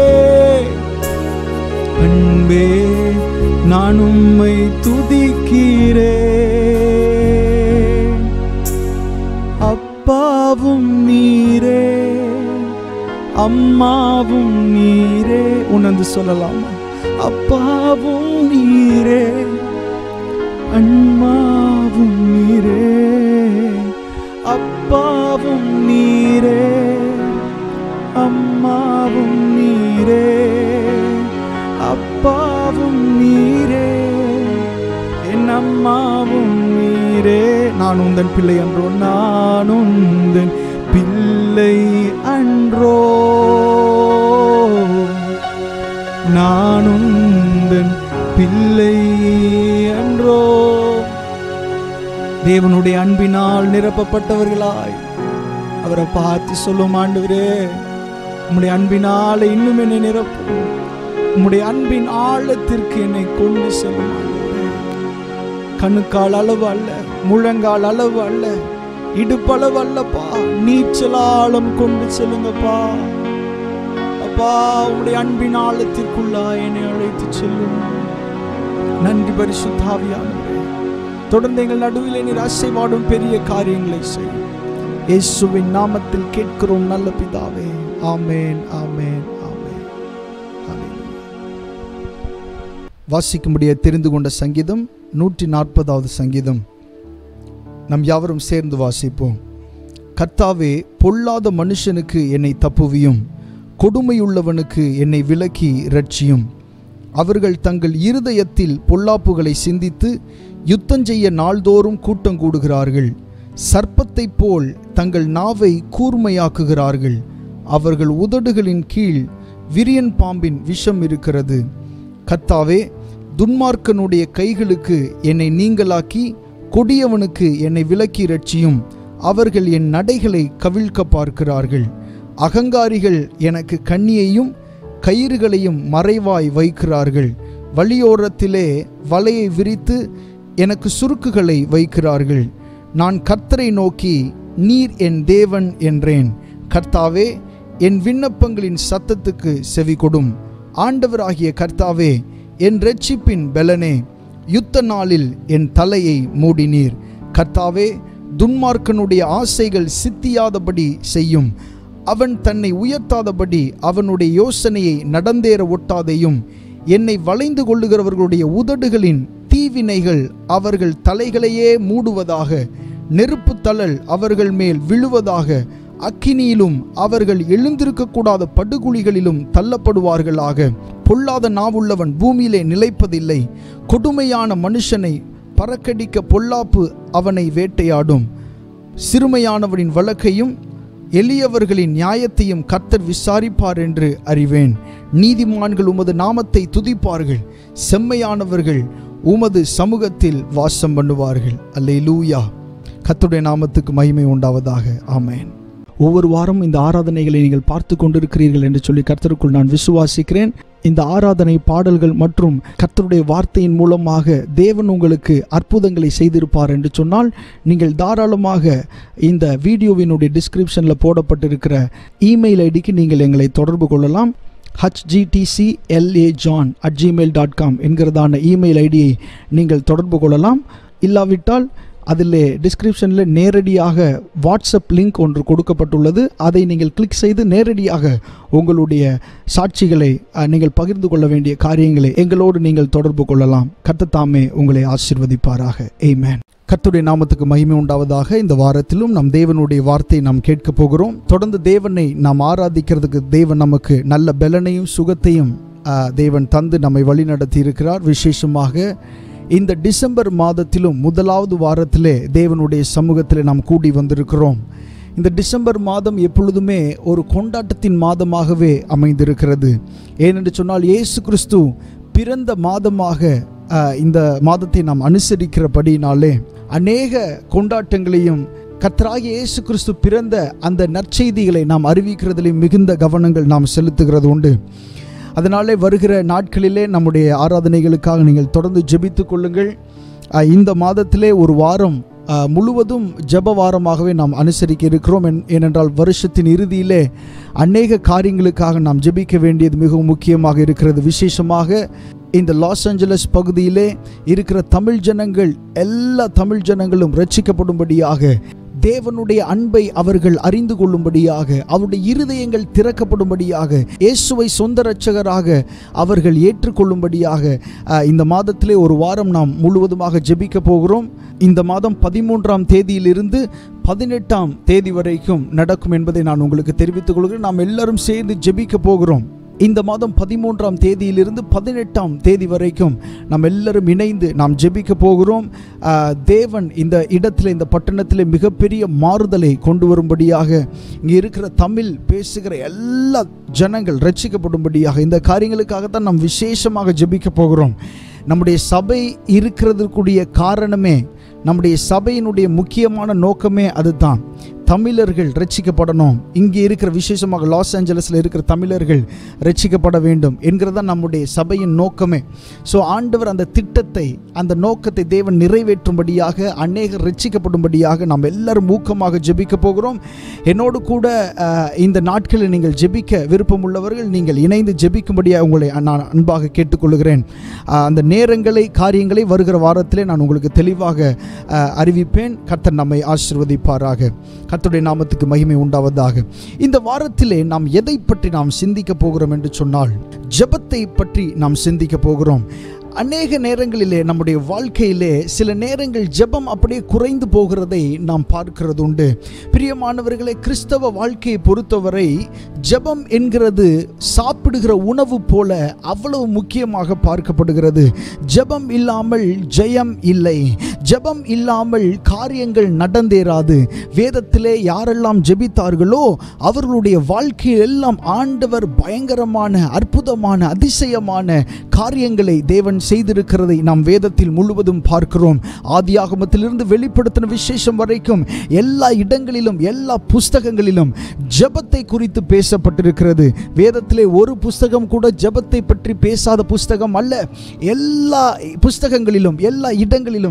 அன்பே நான் உம்மை துதிக்கிறேன் அப்பாவும் நீரே அம்மாவும் நீரே உணர்ந்து சொல்லலாமா அப்பாவும் நீரே அம்மாவும் நீரே அப்பாவும் நீரே அம்மாவும் நீரே அப்பாவும் நீரே என் அம்மாவும் நீரே நான் உந்தன் பிள்ளை அன்றோ நான் உந்தன் பிள்ளை அன்றோ நான் உந்தன் பிள்ளை அன்றோ தேவனுடைய அன்பினால் நிரப்பப்பட்டவர்களாய் அவரை பார்த்து சொல்லும் ஆண்டவரே உம்முடைய அன்பினால் இன்னும் என்னை நிரப்பும் உம்முடைய அன்பின் ஆழத்திற்கு என்னை கொண்டு செல்லும் ஆண்டவரே கணுக்கால் அளவு அல்ல முழங்கால் அளவு அல்ல இடுப்பளவு அல்லப்பா நீச்சல் ஆழம் கொண்டு செல்லுங்கப்பா அப்பா உடைய அன்பின் ஆழத்திற்குள்ளா என்னை அழைத்து செல்லும் நன்றி பரிசுத்தாவியானவரே தொடர்ந்து எங்கள் நடுவில் நீர் அசைவாடும் பெரிய காரியங்களை செய்யும் இயேசுவின் நாமத்தில் கேட்கிறோம் நல்ல பிதாவே ஆமேன் ஆமேன் ஆமேன் ஹalleluya. வாசிக்கும்படிய தெரிந்து கொண்ட சங்கீதம் நூற்றி நாற்பதாவது சங்கீதம் நம் யாவரும் சேர்ந்து வாசிப்போம் கர்த்தாவே பொல்லாத மனுஷனுக்கு என்னை தப்புவியும் கொடுமையுள்ளவனுக்கு என்னை விலக்கி ரட்சியும் அவர்கள் தங்கள் இருதயத்தில் பொல்லாப்புகளை சிந்தித்து யுத்தஞ்செய்ய நாள்தோறும் கூட்டம் கூடுகிறார்கள் சர்ப்பத்தைப் போல் தங்கள் நாவை கூர்மையாக்குகிறார்கள் அவர்கள் உதடுகளின் கீழ் விரியன் பாம்பின் விஷம் இருக்கிறது கர்த்தாவே துன்மார்க்கனுடைய கைகளுக்கு என்னை நீங்களாக்கி கொடியவனுக்கு என்னை விலக்கி ரட்சியும் அவர்கள் என் நடைகளை கவிழ்க்க பார்க்கிறார்கள் அகங்காரிகள் எனக்கு கண்ணியையும் கயிறுகளையும் மறைவாய் வைக்கிறார்கள் வழியோரத்திலே வலையை விரித்து எனக்கு சுருக்குகளை வைக்கிறார்கள் நான் கர்த்தரை நோக்கி நீர் என் தேவன் என்றேன் கர்த்தாவே என் விண்ணப்பங்களின் சத்தத்துக்கு செவி கொடும் ஆண்டவராகிய கர்த்தாவே என் இரட்சிப்பின் பெலனே யுத்த நாளில் என் தலையை மூடினீர் கர்த்தாவே துன்மார்க்கனுடைய ஆசைகள் சித்தியாதபடி செய்யும் அவன் தன்னை உயர்த்தாதபடி அவனுடைய யோசனையை நடந்தேற ஒட்டாதையும் என்னை வளைந்து கொள்ளுகிறவர்களுடைய உதடுகளின் தீவினைகள் அவர்கள் தலைகளையே மூடுவதாக நெருப்பு தழல் அவர்கள் மேல் விழுவதாக அக்கினியிலும் அவர்கள் எழுந்திருக்கக்கூடாத படுகுழிகளிலும் தள்ளப்படுவார்களாக பொல்லாத நாவுள்ளவன் பூமியிலே நிலைப்பதில்லை கொடுமையான மனுஷனை பறக்கடிக்க பொல்லாப்பு அவனை வேட்டையாடும் சிறுமையானவனின் வழக்கையும் எளியவர்களின் நியாயத்தையும் கர்த்தர் விசாரிப்பார் என்று அறிவேன் நீதிமான்கள் உமது நாமத்தை துதிப்பார்கள் செம்மையானவர்கள் உமது சமூகத்தில் வாசம் பண்ணுவார்கள் அல்லேலூயா கர்த்தருடைய நாமத்துக்கு மகிமை உண்டாவதாக ஆமென் ஒவ்வொரு வாரம் இந்த ஆராதனைகளை நீங்கள் பார்த்து கொண்டிருக்கிறீர்கள் என்று சொல்லி கர்த்தருக்குள் நான் விசுவாசிக்கிறேன் இந்த ஆராதனை பாடல்கள் மற்றும் கர்த்தருடைய வார்த்தையின் மூலமாக தேவன் உங்களுக்கு அற்புதங்களை செய்திருப்பார் என்று சொன்னால் நீங்கள் தாராளமாக இந்த வீடியோவினுடைய டிஸ்கிரிப்ஷனில் போடப்பட்டிருக்கிற இமெயில் ஐடிக்கு நீங்கள் எங்களை தொடர்பு கொள்ளலாம் HGTC LA John at Gmail dot com என்கிறதான இமெயில் ஐடியை நீங்கள் தொடர்பு கொள்ளலாம் இல்லாவிட்டால் அதில் டிஸ்கிரிப்ஷனில் நேரடியாக வாட்ஸ்அப் லிங்க் ஒன்று கொடுக்கப்பட்டுள்ளது அதை நீங்கள் கிளிக் செய்து நேரடியாக உங்களுடைய சாட்சிகளை அஹ், நீங்கள் பகிர்ந்து கொள்ள வேண்டிய காரியங்களை எங்களோடு நீங்கள் தொடர்பு கொள்ளலாம் கர்த்தத்தாமே உங்களை ஆசீர்வதிப்பாராக ஏமேன் கர்த்தருடைய நாமத்துக்கு மகிமை உண்டாவதாக இந்த வாரத்திலும் நம் தேவனுடைய வார்த்தையை நாம் கேட்க போகிறோம் தொடர்ந்து தேவனை நாம் ஆராதிக்கிறதுக்கு தேவன் நமக்கு நல்ல பலனையும் சுகத்தையும் அஹ், தேவன் தந்து நம்மை வழிநடத்தி இருக்கிறார் விசேஷமாக இந்த டிசம்பர் மாதத்திலும் முதலாவது வாரத்திலே தேவனுடைய சமூகத்தில் நாம் கூடி வந்திருக்கிறோம் இந்த டிசம்பர் மாதம் எப்பொழுதுமே ஒரு கொண்டாட்டத்தின் மாதமாகவே அமைந்திருக்கிறது ஏனென்று சொன்னால் இயேசு கிறிஸ்து பிறந்த மாதமாக அஹ், இந்த மாதத்தை நாம் அனுசரிக்கிறபடினாலே அநேக கொண்டாட்டங்களையும் கர்த்தராகிய இயேசு கிறிஸ்து பிறந்த அந்த நற்செய்திகளை நாம் அறிவிக்கிறதிலே மிகுந்த கவனங்கள் நாம் செலுத்துகிறது உண்டு அதனாலே வருகிற நாட்களிலே நம்முடைய ஆராதனைகளுக்காக நீங்கள் தொடர்ந்து ஜெபித்துக் கொள்ளுங்கள் அஹ், இந்த மாதத்திலே ஒரு வாரம் அஹ், முழுவதும் ஜெப வாரமாகவே நாம் அனுசரிக்க இருக்கிறோம் என்- ஏனென்றால் வருஷத்தின் இறுதியிலே அநேக காரியங்களுக்காக நாம் ஜெபிக்க வேண்டியது மிகவும் முக்கியமாக இருக்கிறது விசேஷமாக இந்த லாஸ் ஏஞ்சலஸ் பகுதியிலே இருக்கிற தமிழ் ஜனங்கள் எல்லா தமிழ் ஜனங்களும் ரட்சிக்கப்படும்படியாக தேவனுடைய அன்பை அவர்கள் அறிந்து கொள்ளும்படியாக அவருடைய இருதயங்கள் திறக்கப்படும்படியாக இயேசுவை சொந்த இரட்சகராக அவர்கள் ஏற்றுக்கொள்ளும்படியாக அஹ், இந்த மாதத்திலே ஒரு வாரம் நாம் முழுவதுமாக ஜெபிக்க போகிறோம் இந்த மாதம் பதிமூன்றாம் தேதியிலிருந்து பதினெட்டாம் தேதி வரைக்கும் நடக்கும் என்பதை நான் உங்களுக்கு தெரிவித்துக் கொள்கிறேன் நாம் எல்லாரும் சேர்ந்து ஜெபிக்க போகிறோம் இந்த மாதம் பதிமூன்றாம் தேதியிலிருந்து பதினெட்டாம் தேதி வரைக்கும் நாம் எல்லாரும் இணைந்து நாம் ஜெபிக்க போகிறோம் ஆஹ், தேவன் இந்த இடத்துல இந்த பட்டணத்தில் மிகப்பெரிய மாறுதலை கொண்டு வரும்படியாக இங்கே இருக்கிற தமிழ் பேசுகிற எல்லா ஜனங்கள் ரட்சிக்கப்படும்படியாக இந்த காரியங்களுக்காகத்தான் நாம் விசேஷமாக ஜெபிக்க போகிறோம் நம்முடைய சபை இருக்கிறதுக்குரிய காரணமே நம்முடைய சபையினுடைய முக்கியமான நோக்கமே அதுதான் தமிழர்கள் ரட்சிக்கப்படணும் இங்கே இருக்கிற விசேஷமாக லாஸ் ஏஞ்சலஸில் இருக்கிற தமிழர்கள் ரட்சிக்கப்பட வேண்டும் என்கிறதா நம்முடைய சபையின் நோக்கமே ஸோ ஆண்டவர் அந்த திட்டத்தை அந்த நோக்கத்தை தேவன் நிறைவேற்றும்படியாக அநேகர் ரட்சிக்கப்படும்படியாக நாம் எல்லாரும் ஊக்கமாக ஜெபிக்க போகிறோம் என்னோடு கூட அஹ், இந்த நாட்களில் நீங்கள் ஜெபிக்க விருப்பம் உள்ளவர்கள் நீங்கள் இணைந்து ஜெபிக்கும்படியாக உங்களை நான் அன்பாக கேட்டுக்கொள்கிறேன் அஹ், அந்த நேரங்களை காரியங்களை வருகிற வாரத்திலே நான் உங்களுக்கு தெளிவாக அஹ், அறிவிப்பேன் கர்த்தர் நம்மை ஆசீர்வதிப்பாராக கர்த்தருடைய நாமத்துக்கு மகிமை உண்டாவதாக இந்த வாரத்திலே நாம் எதை பற்றி நாம் சிந்திக்க போகிறோம் என்று சொன்னால் ஜெபத்தை பற்றி நாம் சிந்திக்க போகிறோம் அநேக நேரங்களிலே நம்முடைய வாழ்க்கையிலே சில நேரங்கள் ஜெபம் அப்படியே குறைந்து போகிறதை நாம் பார்க்கிறது உண்டு பிரியமானவர்களே கிறிஸ்தவ வாழ்க்கையை பொறுத்தவரை ஜெபம் என்கிறது சாப்பிடுகிற உணவு போல அவ்வளவு முக்கியமாக பார்க்கப்படுகிறது ஜெபம் இல்லாமல் ஜெயம் இல்லை ஜெபம் இல்லாமல் காரியங்கள் நடந்தேறாது வேதத்திலே யாரெல்லாம் ஜெபித்தார்களோ அவர்களுடைய வாழ்க்கையில் எல்லாம் ஆண்டவர் பயங்கரமான அற்புதமான அதிசயமான காரியங்களை தேவன் செய்திருக்கிறதை நாம் வேதத்தில் முழுவதும் பார்க்கிறோம் ஆதியாகமத்திலிருந்து வெளிப்படுத்தின விசேஷம் வரைக்கும் எல்லா இடங்களிலும் எல்லா புஸ்தகங்களிலும் ஜெபத்தை குறித்து பேசப்பட்டிருக்கிறது வேதத்திலே ஒரு புஸ்தகம் கூட ஜெபத்தை பற்றி பேசாத புஸ்தகம் அல்ல எல்லா புஸ்தகங்களிலும் எல்லா இடங்களிலும் ஜெபத்தை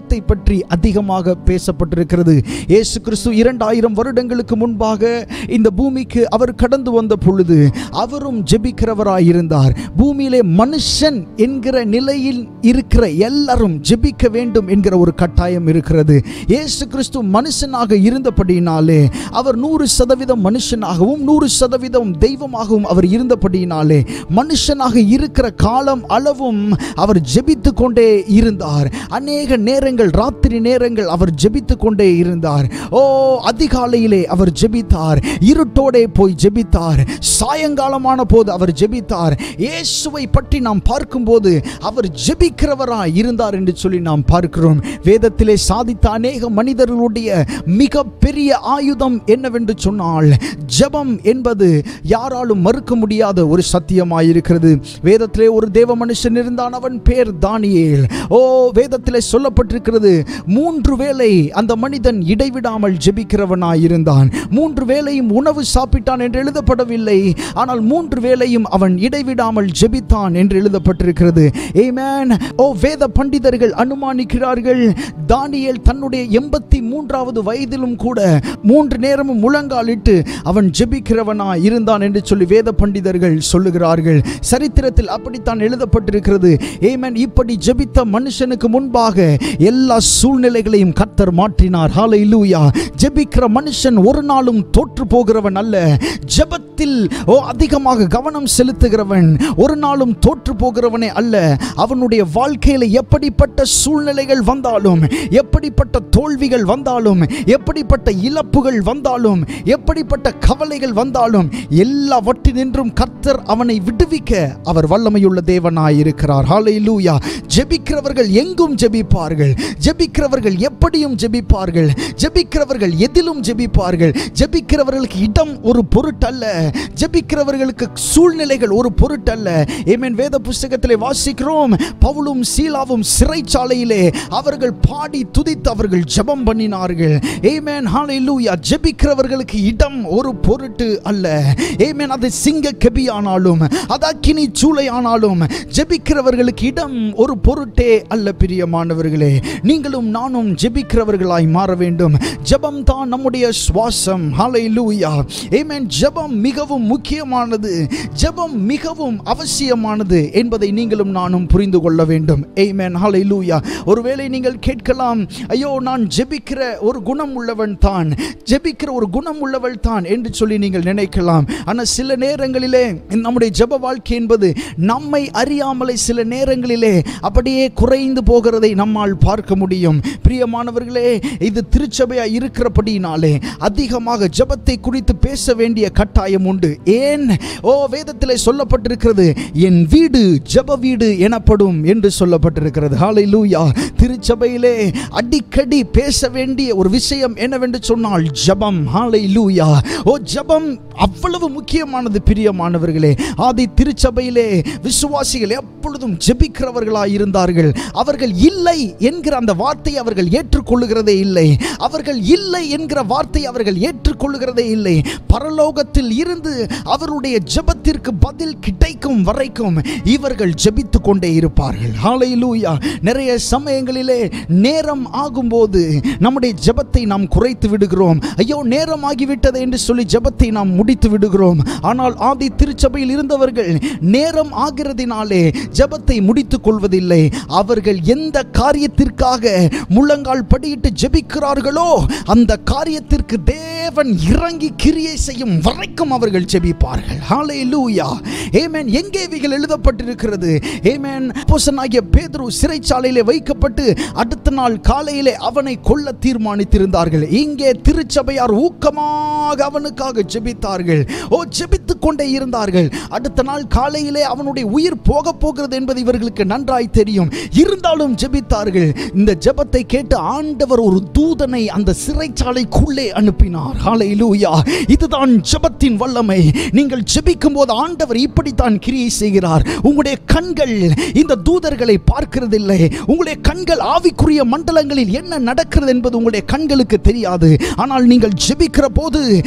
ஜெபத்தை பற்றி அதிகமாக பேசப்பட்டிருக்கிறது இயேசு கிறிஸ்து இரண்டாயிரம் வருடங்களுக்கு முன்பாக இந்த பூமிக்கு அவர் கடந்து வந்த பொழுது அவரும் ஜெபிக்கிறவராயிருந்தார் பூமியிலே மனுஷன் என்கிற நிலையில் இருக்கிற எல்லாரும் ஜெபிக்க வேண்டும் என்கிற ஒரு கட்டாயம் இருக்கிறது இயேசு கிறிஸ்து மனுஷனாக இருந்தபடியினாலே அவர் நூறு சதவீதம் மனுஷனாகவும் நூறு சதவீதம் தெய்வமாகவும் அவர் இருந்தபடியினாலே மனுஷனாக இருக்கிற காலம் அளவும் அவர் ஜெபித்து கொண்டே இருந்தார் அநேக நேரங்கள் ராத்திரி நேரங்கள் அவர் ஜெபித்து கொண்டே இருந்தார் ஓ அதிகாலையிலே அவர் ஜெபித்தார் இருட்டோடே போய் ஜெபித்தார் சாயங்காலமான போது அவர் ஜெபித்தார் இயேசுவை பற்றி நாம் பார்க்கும்போது அவர் ஜெபிக்கிறவராய் இருந்தார் என்று சொல்லி நாம் பார்க்கிறோம் வேதத்திலே சாதித்த அநேக மனிதர்களுடைய மிக பெரிய ஆயுதம் என்னவென்று சொன்னால் ஜெபம் என்பது யாராலும் மறுக்க முடியாத ஒரு சத்தியமாயிருக்கிறது வேதத்திலே ஒரு தேவ மனுஷன் இருந்தான் அவன் பேர் தானியேல் ஓ வேதத்திலே சொல்லப்பட்டிருக்கிறது மூன்று வேளை அந்த மனிதன் இடைவிடாமல் ஜெபிக்கிறவனாய் இருந்தான் மூன்று வேளையும் உணவு சாப்பிட்டான் என்று எழுதப்படவில்லை ஆனால் மூன்று வேளையும் அவன் இடைவிடாமல் ஜெபித்தான் என்று எழுதப்பட்டிருக்கிறது ஏமேன் ஓ வேத பண்டிதர்கள் அனுமானிக்கிறார்கள் தானியேல் தன்னுடைய எண்பத்தி மூன்றாவது வயதிலும் கூட மூன்று நேரமும் முழங்காலிட்டு அவன் ஜெபிக்கிறவனா இருந்தான் என்று சொல்லி வேத பண்டிதர்கள் சொல்லுகிறார்கள் சரித்திரத்தில் அப்படித்தான் எழுதப்பட்டிருக்கிறது ஏமேன் இப்படி ஜெபித்த மனுஷனுக்கு முன்பாக எல்லா சூழ்நிலைகளையும் கர்த்தர் மாற்றினார் ஹalleluya ஜெபிக்கிற மனுஷன் ஒரு நாளும் தோற்று போகிறவன் அல்ல ஜெபத்தில் ஓ அதிகமாக கவனம் செலுத்துகிறவன் ஒரு நாளும் தோற்று போகிறவனே அல்ல அவனுடைய வாழ்க்கையில எப்படிப்பட்ட சூழ்நிலைகள் வந்தாலும் எப்படிப்பட்ட தோல்விகள் வந்தாலும் எப்படிப்பட்ட இழப்புகள் வந்தாலும் எப்படிப்பட்ட கவலைகள் வந்தாலும் எல்லாவற்றினின்றும் கர்த்தர் அவனை விடுவிக்க அவர் வல்லமையுள்ள தேவனாய் இருக்கிறார் ஹalleluya ஜெபிக்கிறவர்கள் எங்கும் ஜெபிப்பார்கள் ஜெபிக்கிறவர்கள் எப்படியும் ஜெபிப்பார்கள் ஜெபிக்கிறவர்கள் எதிலும் ஜெபிப்பார்கள் ஜெபிக்கிறவர்களுக்கு இடம் ஒரு பொருட்டல்ல ஜெபிக்கிறவர்களுக்கு சூழ்நிலைகள் ஒரு பொருட்டல்ல ஏமேன் வேத புஸ்தகத்திலே வாசிக்கிறோம் பவுலும் சீலாவும் சிறைச்சாலையிலே அவர்கள் பாடி துதித்து அவர்கள் ஜெபம் பண்ணினார்கள் ஏமேன் ஹalleluya ஜெபிக்கிறவர்களுக்கு இடம் ஒரு பொருட்டு அல்ல ஏமேன் அது சிங்க கெபி ஆனாலும் அது அக்கினி சூளை ஆனாலும் ஜெபிக்கிறவர்களுக்கு இடம் ஒரு பொருட்டே அல்ல பிரியமானவர்களே நீங்களும் நானும் ஜெபிக்கிறவர்களாய் மாற வேண்டும் ஜெபம் தான் நம்முடைய சுவாசம் ஹalleluya ஆமென் ஜெபம் மிகவும் முக்கியமானது ஜெபம் மிகவும் அவசியமானது என்பதை நீங்களும் நானும் புரிந்து கொள்ள வேண்டும் ஆமென் ஹalleluya ஒருவேளை நீங்கள் கேட்கலாம் ஐயோ நான் ஜெபிக்கிற ஒரு குணம் உள்ளவன் தான் ஜெபிக்கிற ஒரு குணம் உள்ளவள் தான் என்று சொல்லி நீங்கள் நினைக்கலாம் ஆனால் சில நேரங்களிலே நம்முடைய ஜெப வாழ்க்கை என்பது நம்மை அறியாமலே சில நேரங்களிலே அப்படியே குறைந்து போகிறதை நம்மால் பார்க்க முடியும் பிரியமானவர்களே இது திருச்சபையா இருக்கிறபடினாலே அதிகமாக ஜெபத்தை குறித்து பேச வேண்டிய கட்டாயம் உண்டு ஏன் ஓ வேதத்திலே சொல்லப்பட்டிருக்கிறது என் வீடு ஜெப வீடு எனப்படும் என்று சொல்லப்பட்டிருக்கிறது ஹalleluya திருச்சபையிலே அடிக்கடி பேச வேண்டிய ஒரு விஷயம் என்னவென்று சொன்னால் ஜெபம் ஹalleluya ஓ ஜெபம் அவ்வளவு முக்கியமானது பிரியமானவர்களே ஆதி திருச்சபையிலே விசுவாசிகள் எப்பொழுதும் ஜெபிக்கிறவர்களாய் இருந்தார்கள் அவர்கள் இல்லை என்கிற அந்த வார்த்தையை அவர்கள் ஏற்றுக்கொள்ளுகிறதே இல்லை அவர்கள் இல்லை என்கிற வார்த்தையை அவர்கள் ஏற்றுக்கொள்ளுகிறதே இல்லை பரலோகத்தில் இருந்து அவருடைய ஜெபத்திற்கு பதில் கிடைக்கும் வரைக்கும் இவர்கள் ஜெபித்து கொண்டே இருப்பார்கள் ஹalleluya நிறைய சமயங்களிலே நேரம் ஆகும்போது நம்முடைய ஜெபத்தை நாம் குறைத்து விடுகிறோம் ஐயோ நேரம் ஆகிவிட்டது என்று சொல்லி ஜெபத்தை நாம் முடித்து விடுகிறோம் ஆனால் ஆதி திருச்சபையில் இருந்தவர்கள் நேரம் ஆகிறதினாலே ஜெபத்தை முடித்துக் கொள்வதில்லை அவர்கள் எந்த காரியத்திற்காக முழங்கால் படியிட்டு ஜெபிக்கிறார்களோ அந்த காரியத்திற்கு தேவன் இறங்கி கிரியை செய்யும் வரைக்கும் அவர்கள் ஜெபிப்பார்கள் ஹalleluya ஆமென் எங்கே இவைகள் எழுதப்பட்டிருக்கிறது ஆமென் அப்போஸ்தலனாகிய பேதுரு சிறைச்சாலையிலே வைக்கப்பட்டு அடுத்த நாள் காலையிலே அவனை கொல்ல தீர்மானித்திருந்தார்கள் இங்கே திருச்சபையார் ஊக்கமாக அவனுக்காக ஜெபித்தார்கள் ஓ ஜெபித்துக் கொண்டே இருந்தார்கள் அடுத்த நாள் காலையிலே அவனுடைய உயிர் போக போகிறது என்பது இவர்களுக்கு நன்றாய் தெரியும் இருந்தாலும் ஜெபித்தார்கள் இந்த ஜெபத்தை கேட்டு ஆண்டவர் ஒரு தூதனை அந்த சிறைச்சாலைக்குள்ளே அனுப்பினார் ஹalleluya இதுதான் ஜெபத்தின் வல்லமை நீங்கள் ஜெபிக்கும் போது ஆண்டவர் இப்படித்தான் கிரியை செய்கிறார் உங்களுடைய கண்கள் இந்த தூதர்களை பார்க்கிறதில்லை உங்களுடைய கண்கள் ஆவிக்குரிய மண்டலங்களில் என்ன நடக்கிறது என்பது உங்களுடைய கண்களுக்கு தெரியாது ஆனால் நீங்கள் ஜெபிக்கிற போது கர்த்தர்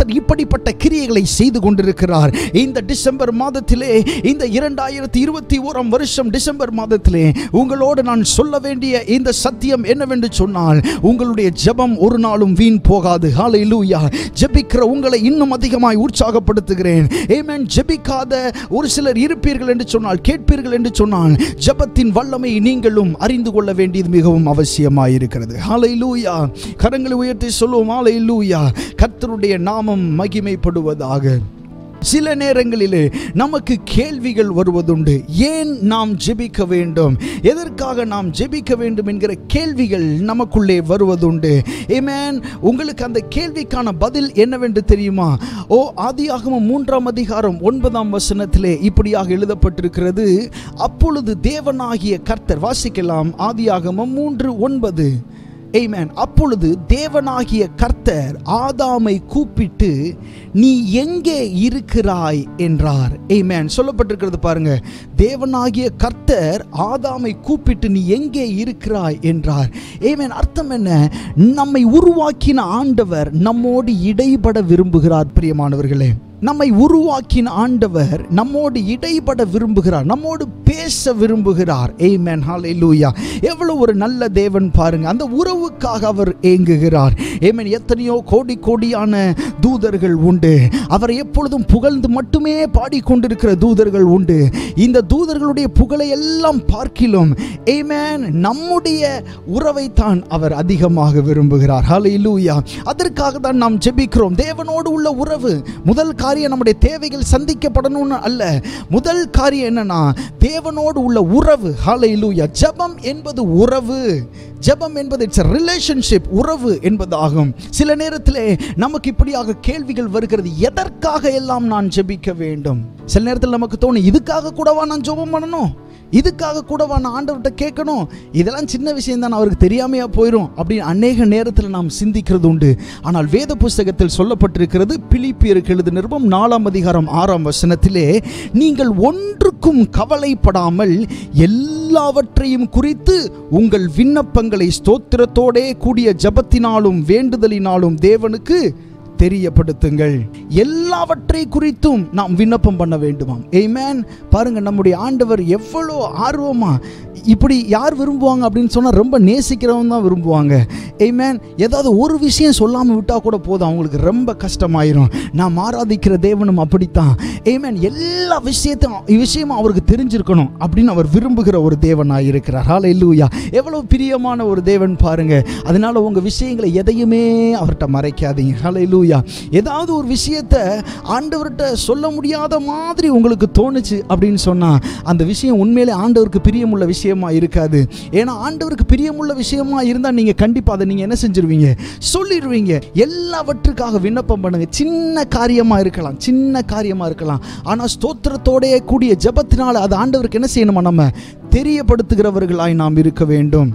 கர்த்தர் இப்படிப்பட்ட கிரியைகளை செய்து கொண்டிருக்கிறார் இந்த டிசம்பர் மாதத்திலே இந்த இரண்டாயிரத்தி இருபத்தி ஓராம் வருஷம் டிசம்பர் மாதத்திலே உங்களோடு நான் சொல்ல வேண்டிய இந்த சத்தியம் என்னவென்று சொன்னால் உங்களுடைய ஜெபம் ஒரு நாளும் வீண் போகாது ஹalleluya ஜெபிக்கிற உங்களை இன்னும் அதிகமாய் உற்சாகப்படுத்துகிறேன் ஆமென் ஜெபிக்காத ஒரு சிலர் இருப்பீர்கள் என்று சொன்னால் கேட்பீர்கள் என்று சொன்னால் ஜெபத்தின் வல்லமை நீங்களும் அறிந்து கொள்ள வேண்டியது மிகவும் அவசியமாய் இருக்கிறது ஹalleluya கரங்களை உயர்த்தி சொல்லுவோம் ஹalleluya கர்த்தருடைய நாமம் மகிமைப்படுவதாக சில நேரங்களிலே நமக்கு கேள்விகள் வருவதுண்டு ஏன் நாம் ஜெபிக்க வேண்டும் எதற்காக நாம் ஜெபிக்க வேண்டும் என்கிற கேள்விகள் நமக்குள்ளே வருவதுண்டு ஏமேன் உங்களுக்கு அந்த கேள்விக்கான பதில் என்னவென்று தெரியுமா ஓ ஆதியாகமம் மூன்றாம் அதிகாரம் ஒன்பதாம் வசனத்திலே இப்படியாக எழுதப்பட்டிருக்கிறது அப்பொழுது தேவனாகிய கர்த்தர் வாசிக்கலாம் ஆதியாகமம் மூன்று ஒன்பது Amen. அப்பொழுது தேவனாகிய கர்த்தர் ஆதாமை கூப்பிட்டு நீ எங்கே இருக்கிறாய் என்றார் Amen. சொல்லப்பட்டிருக்கிறது பாருங்க தேவனாகிய கர்த்தர் ஆதாமை கூப்பிட்டு நீ எங்கே இருக்கிறாய் என்றார் Amen. அர்த்தம் என்ன நம்மை உருவாக்கின ஆண்டவர் நம்மோடு இடைபட விரும்புகிறார் பிரியமானவர்களே நம்மை உருவாக்கின ஆண்டவர் நம்மோடு இடைபட விரும்புகிறார் நம்மோடு பேச விரும்புகிறார் ஏமேன் ஹalleluya எவ்வளவு ஒரு நல்ல தேவன் பாருங்க அந்த உறவுக்காக அவர் ஏங்குகிறார் ஏமேன் எத்தனையோ கோடி கோடியான தூதர்கள் உண்டு அவரை எப்பொழுதும் புகழ்ந்து மட்டுமே பாடிக்கொண்டிருக்கிற தூதர்கள் உண்டு இந்த தூதர்களுடைய புகழை எல்லாம் பார்க்கிலும் ஏமேன் நம்முடைய உறவைத்தான் அவர் அதிகமாக விரும்புகிறார் ஹalleluya அதற்காக தான் நாம் ஜெபிக்கிறோம் தேவனோடு உள்ள உறவு முதல் காரியம் நம்முடைய தேவைகள் சந்திக்கப்படணும்னு அல்ல முதல் காரியம் என்னன்னா தேவனோடு உள்ள உறவு ஹalleluya ஜெபம் என்பது உறவு ஜெபம் என்பது இட்ஸ் ரிலேஷன்ஷிப் உறவு என்பதாகும் சில நேரத்திலே நமக்கு இப்படியாக கேள்விகள் வருகிறது எதற்காக எல்லாம் நான் ஜெபிக்க வேண்டும் சில நேரத்தில் நமக்கு தோணும் இதுக்காக கூடவா நான் ஜெபம் பண்ணணும் இதுக்காக கூடவா நான் ஆண்டவர்கிட்ட கேட்கணும் இதெல்லாம் சின்ன விஷயம் தான் அவருக்கு தெரியாமையா போயிடும் அப்படின்னு அநேக நேரத்தில் நாம் சிந்திக்கிறது உண்டு ஆனால் வேத புஸ்தகத்தில் சொல்லப்பட்டிருக்கிறது பிலிப்பியருக்கு எழுது நிருபம் நாலாம் அதிகாரம் ஆறாம் வசனத்திலே நீங்கள் ஒன்றுக்கும் கவலைப்படாமல் எல்லாவற்றையும் குறித்து உங்கள் விண்ணப்பங்களை ஸ்தோத்திரத்தோடே கூடிய ஜபத்தினாலும் வேண்டுதலினாலும் தேவனுக்கு தெரியப்படுத்துங்கள் எல்லாவற்றை குறித்தும் நாம் விண்ணப்பம் பண்ண வேண்டுமாம் ஏமேன் பாருங்க நம்முடைய ஆண்டவர் எவ்வளோ ஆர்வமா இப்படி யார் விரும்புவாங்க அப்படின்னு சொன்னால் ரொம்ப நேசிக்கிறவங்க தான் விரும்புவாங்க ஏமேன் ஏதாவது ஒரு விஷயம் சொல்லாமல் விட்டால் கூட போதும் அவங்களுக்கு ரொம்ப கஷ்டமாயிரும் நாம் ஆராதிக்கிற தேவனும் அப்படித்தான் ஏமேன் எல்லா விஷயத்தையும் விஷயமும் அவருக்கு தெரிஞ்சிருக்கணும் அப்படின்னு அவர் விரும்புகிற ஒரு தேவனாக இருக்கிறார் ஹால இல்லூயா எவ்வளோ பிரியமான ஒரு தேவன் பாருங்க அதனால உங்கள் விஷயங்களை எதையுமே அவர்கிட்ட மறைக்காதீங்க ஹால இல்லூயா ஏதாவது ஒரு விஷயத்தை ஆண்டவர்கிட்ட சொல்ல முடியாத மாதிரி உங்களுக்கு தோணுச்சு அப்படின்னு சொன்னால் அந்த விஷயம் உண்மையிலே ஆண்டவருக்கு பிரியமுள்ள விஷயமா இருக்காது ஏன்னா ஆண்டவருக்கு பிரியமுள்ள விஷயமா இருந்தால் நீங்கள் கண்டிப்பாக அதை நீங்கள் என்ன செஞ்சிருவீங்க சொல்லிடுவீங்க எல்லாவற்றுக்காக விண்ணப்பம் பண்ணுங்க சின்ன காரியமாக இருக்கலாம் சின்ன காரியமாக இருக்கலாம் ஆனால் ஸ்தோத்திரத்தோடைய கூடிய ஜபத்தினால் அது ஆண்டவருக்கு என்ன செய்யணுமா நம்ம தெரியப்படுத்துகிறவர்களாய் நாம் இருக்க வேண்டும்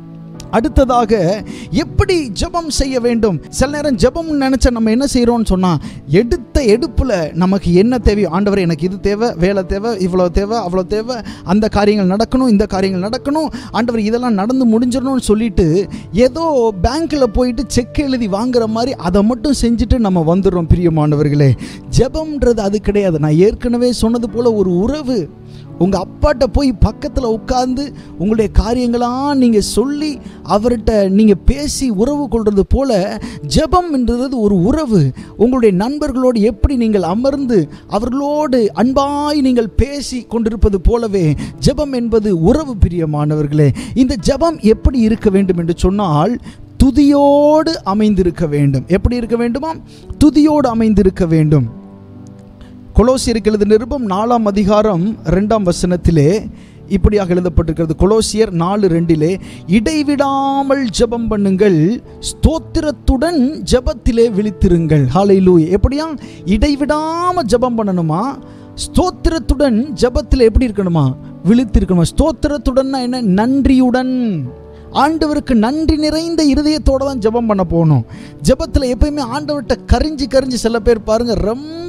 அடுத்ததாக எப்படி ஜெபம் செய்ய வேண்டும் சில நேரம் ஜெபம் நினச்சா நம்ம என்ன செய்கிறோம்னு சொன்னால் எடுத்த எடுப்பில் நமக்கு என்ன தேவையோ ஆண்டவர் எனக்கு இது தேவை வேலை தேவை இவ்வளோ தேவை அவ்வளோ தேவை அந்த காரியங்கள் நடக்கணும் இந்த காரியங்கள் நடக்கணும் ஆண்டவர் இதெல்லாம் நடந்து முடிஞ்சிடணும்னு சொல்லிட்டு ஏதோ பேங்க்கில் போயிட்டு செக் எழுதி வாங்குற மாதிரி அதை மட்டும் செஞ்சுட்டு நம்ம வந்துடுறோம் பிரியமானவர்களே ஜெபம்ன்றது அது கிடையாது நான் ஏற்கனவே சொன்னது போல் ஒரு உறவு உங்கள் அப்பாட்ட போய் பக்கத்தில் உட்கார்ந்து உங்களுடைய காரியங்களாம் நீங்கள் சொல்லி அவர்கிட்ட நீங்கள் பேசி உறவு கொள்வது போல ஜெபம் என்றது ஒரு உறவு உங்களுடைய நண்பர்களோடு எப்படி நீங்கள் அமர்ந்து அவர்களோடு அன்பாய் நீங்கள் பேசி கொண்டிருப்பது போலவே ஜெபம் என்பது உறவு பிரியமானவர்களே இந்த ஜெபம் எப்படி இருக்க வேண்டும் என்று சொன்னால் துதியோடு அமைந்திருக்க வேண்டும் எப்படி இருக்க வேண்டுமா துதியோடு அமைந்திருக்க வேண்டும் கொலோசியருக்கு எழுத நிருபம் நாலாம் அதிகாரம் ரெண்டாம் வசனத்திலே இப்படியாக எழுதப்பட்டிருக்கிறது கொலோசியர் நாலு ரெண்டிலே இடைவிடாமல் ஜெபம் பண்ணுங்கள் ஸ்தோத்திரத்துடன் ஜெபத்திலே விழித்திருங்கள் ஹாலைலூ எப்படியா இடைவிடாம ஜெபம் பண்ணணுமா ஸ்தோத்திரத்துடன் ஜெபத்தில் எப்படி இருக்கணுமா விழித்திருக்கணுமா ஸ்தோத்திரத்துடன் என்ன நன்றியுடன் ஆண்டவருக்கு நன்றி நிறைந்த இருதயத்தோட தான் ஜெபம் பண்ண போகணும் ஜெபத்தில் எப்பயுமே ஆண்டவர்கிட்ட கரிஞ்சு கரிஞ்சு சில பேர் பாருங்க ரொம்ப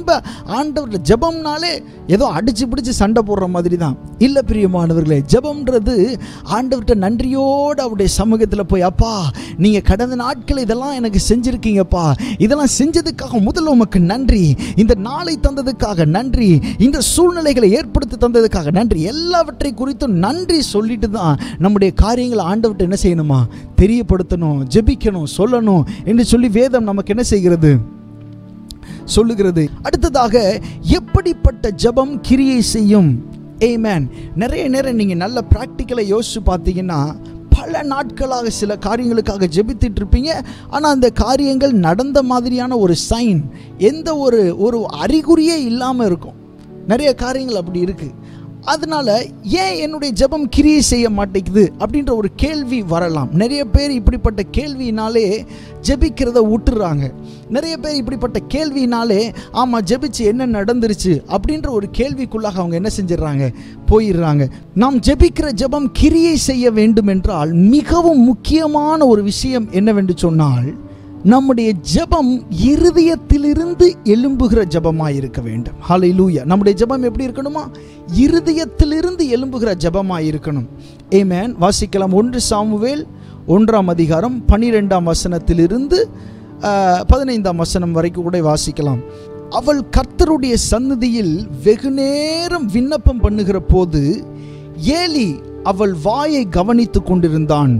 ரொம்ப ஆண்டவர் ஜெபம்னாலே ஏதோ அடிச்சு பிடிச்சு சண்டை போடுற மாதிரி தான் இல்லை பிரியமானவர்களே ஜெபம்ன்றது ஆண்டவர்கிட்ட நன்றியோடு அவருடைய சமூகத்தில் போய் அப்பா நீங்கள் கடந்த நாட்கள் இதெல்லாம் எனக்கு செஞ்சுருக்கீங்கப்பா இதெல்லாம் செஞ்சதுக்காக முதல்ல உமக்கு நன்றி இந்த நாளை தந்ததுக்காக நன்றி இந்த சூழ்நிலைகளை ஏற்படுத்தி தந்ததுக்காக நன்றி எல்லாவற்றை குறித்தும் நன்றி சொல்லிட்டு தான் நம்முடைய காரியங்களை ஆண்டவர்கிட்ட என்ன செய்யணுமா தெரியப்படுத்தணும் ஜெபிக்கணும் சொல்லணும் என்று சொல்லி வேதம் நமக்கு என்ன செய்கிறது சொல்லுகிறது அடுத்ததாக எப்படிப்பட்ட ஜெபம் கிரியை செய்யும் ஏமேன் நிறைய நேரம் நீங்கள் நல்ல ப்ராக்டிக்கலை யோசிச்சு பார்த்தீங்கன்னா பல நாட்களாக சில காரியங்களுக்காக ஜெபித்துட்டு இருப்பீங்க ஆனால் அந்த காரியங்கள் நடந்த மாதிரியான ஒரு சைன் எந்த ஒரு ஒரு அறிகுறியே இல்லாமல் இருக்கும் நிறைய காரியங்கள் அப்படி இருக்குது அதனால ஏன் என்னுடைய ஜெபம் கிரியை செய்ய மாட்டேங்குது அப்படின்ற ஒரு கேள்வி வரலாம் நிறைய பேர் இப்படிப்பட்ட கேள்வியினாலே ஜெபிக்கிறத விட்டுறாங்க நிறைய பேர் இப்படிப்பட்ட கேள்வியினாலே ஆமாம் ஜெபிச்சு என்ன நடந்துருச்சு அப்படின்ற ஒரு கேள்விக்குள்ளாக அவங்க என்ன செஞ்சிடறாங்க போயிடுறாங்க நாம் ஜெபிக்கிற ஜெபம் கிரியை செய்ய வேண்டும் என்றால் மிகவும் முக்கியமான ஒரு விஷயம் என்னவென்று சொன்னால் நம்முடைய ஜெபம் இருதயத்திலிருந்து எழும்புகிற ஜெபமாய் இருக்க வேண்டும் ஹalleluya நம்முடைய ஜெபம் எப்படி இருக்கணுமா இருதயத்திலிருந்து எழும்புகிற ஜெபமாய் இருக்கணும் ஏமேன் வாசிக்கலாம் ஒன்று சாமுவேல் ஒன்றாம் அதிகாரம் பன்னிரெண்டாம் வசனத்திலிருந்து ஆஹ், பதினைந்தாம் வசனம் வரைக்கும் கூட வாசிக்கலாம் அவள் கர்த்தருடைய சந்நிதியில் வெகுநேரம் விண்ணப்பம் பண்ணுகிற போது ஏலி அவள் வாயை கவனித்துக் கொண்டிருந்தான்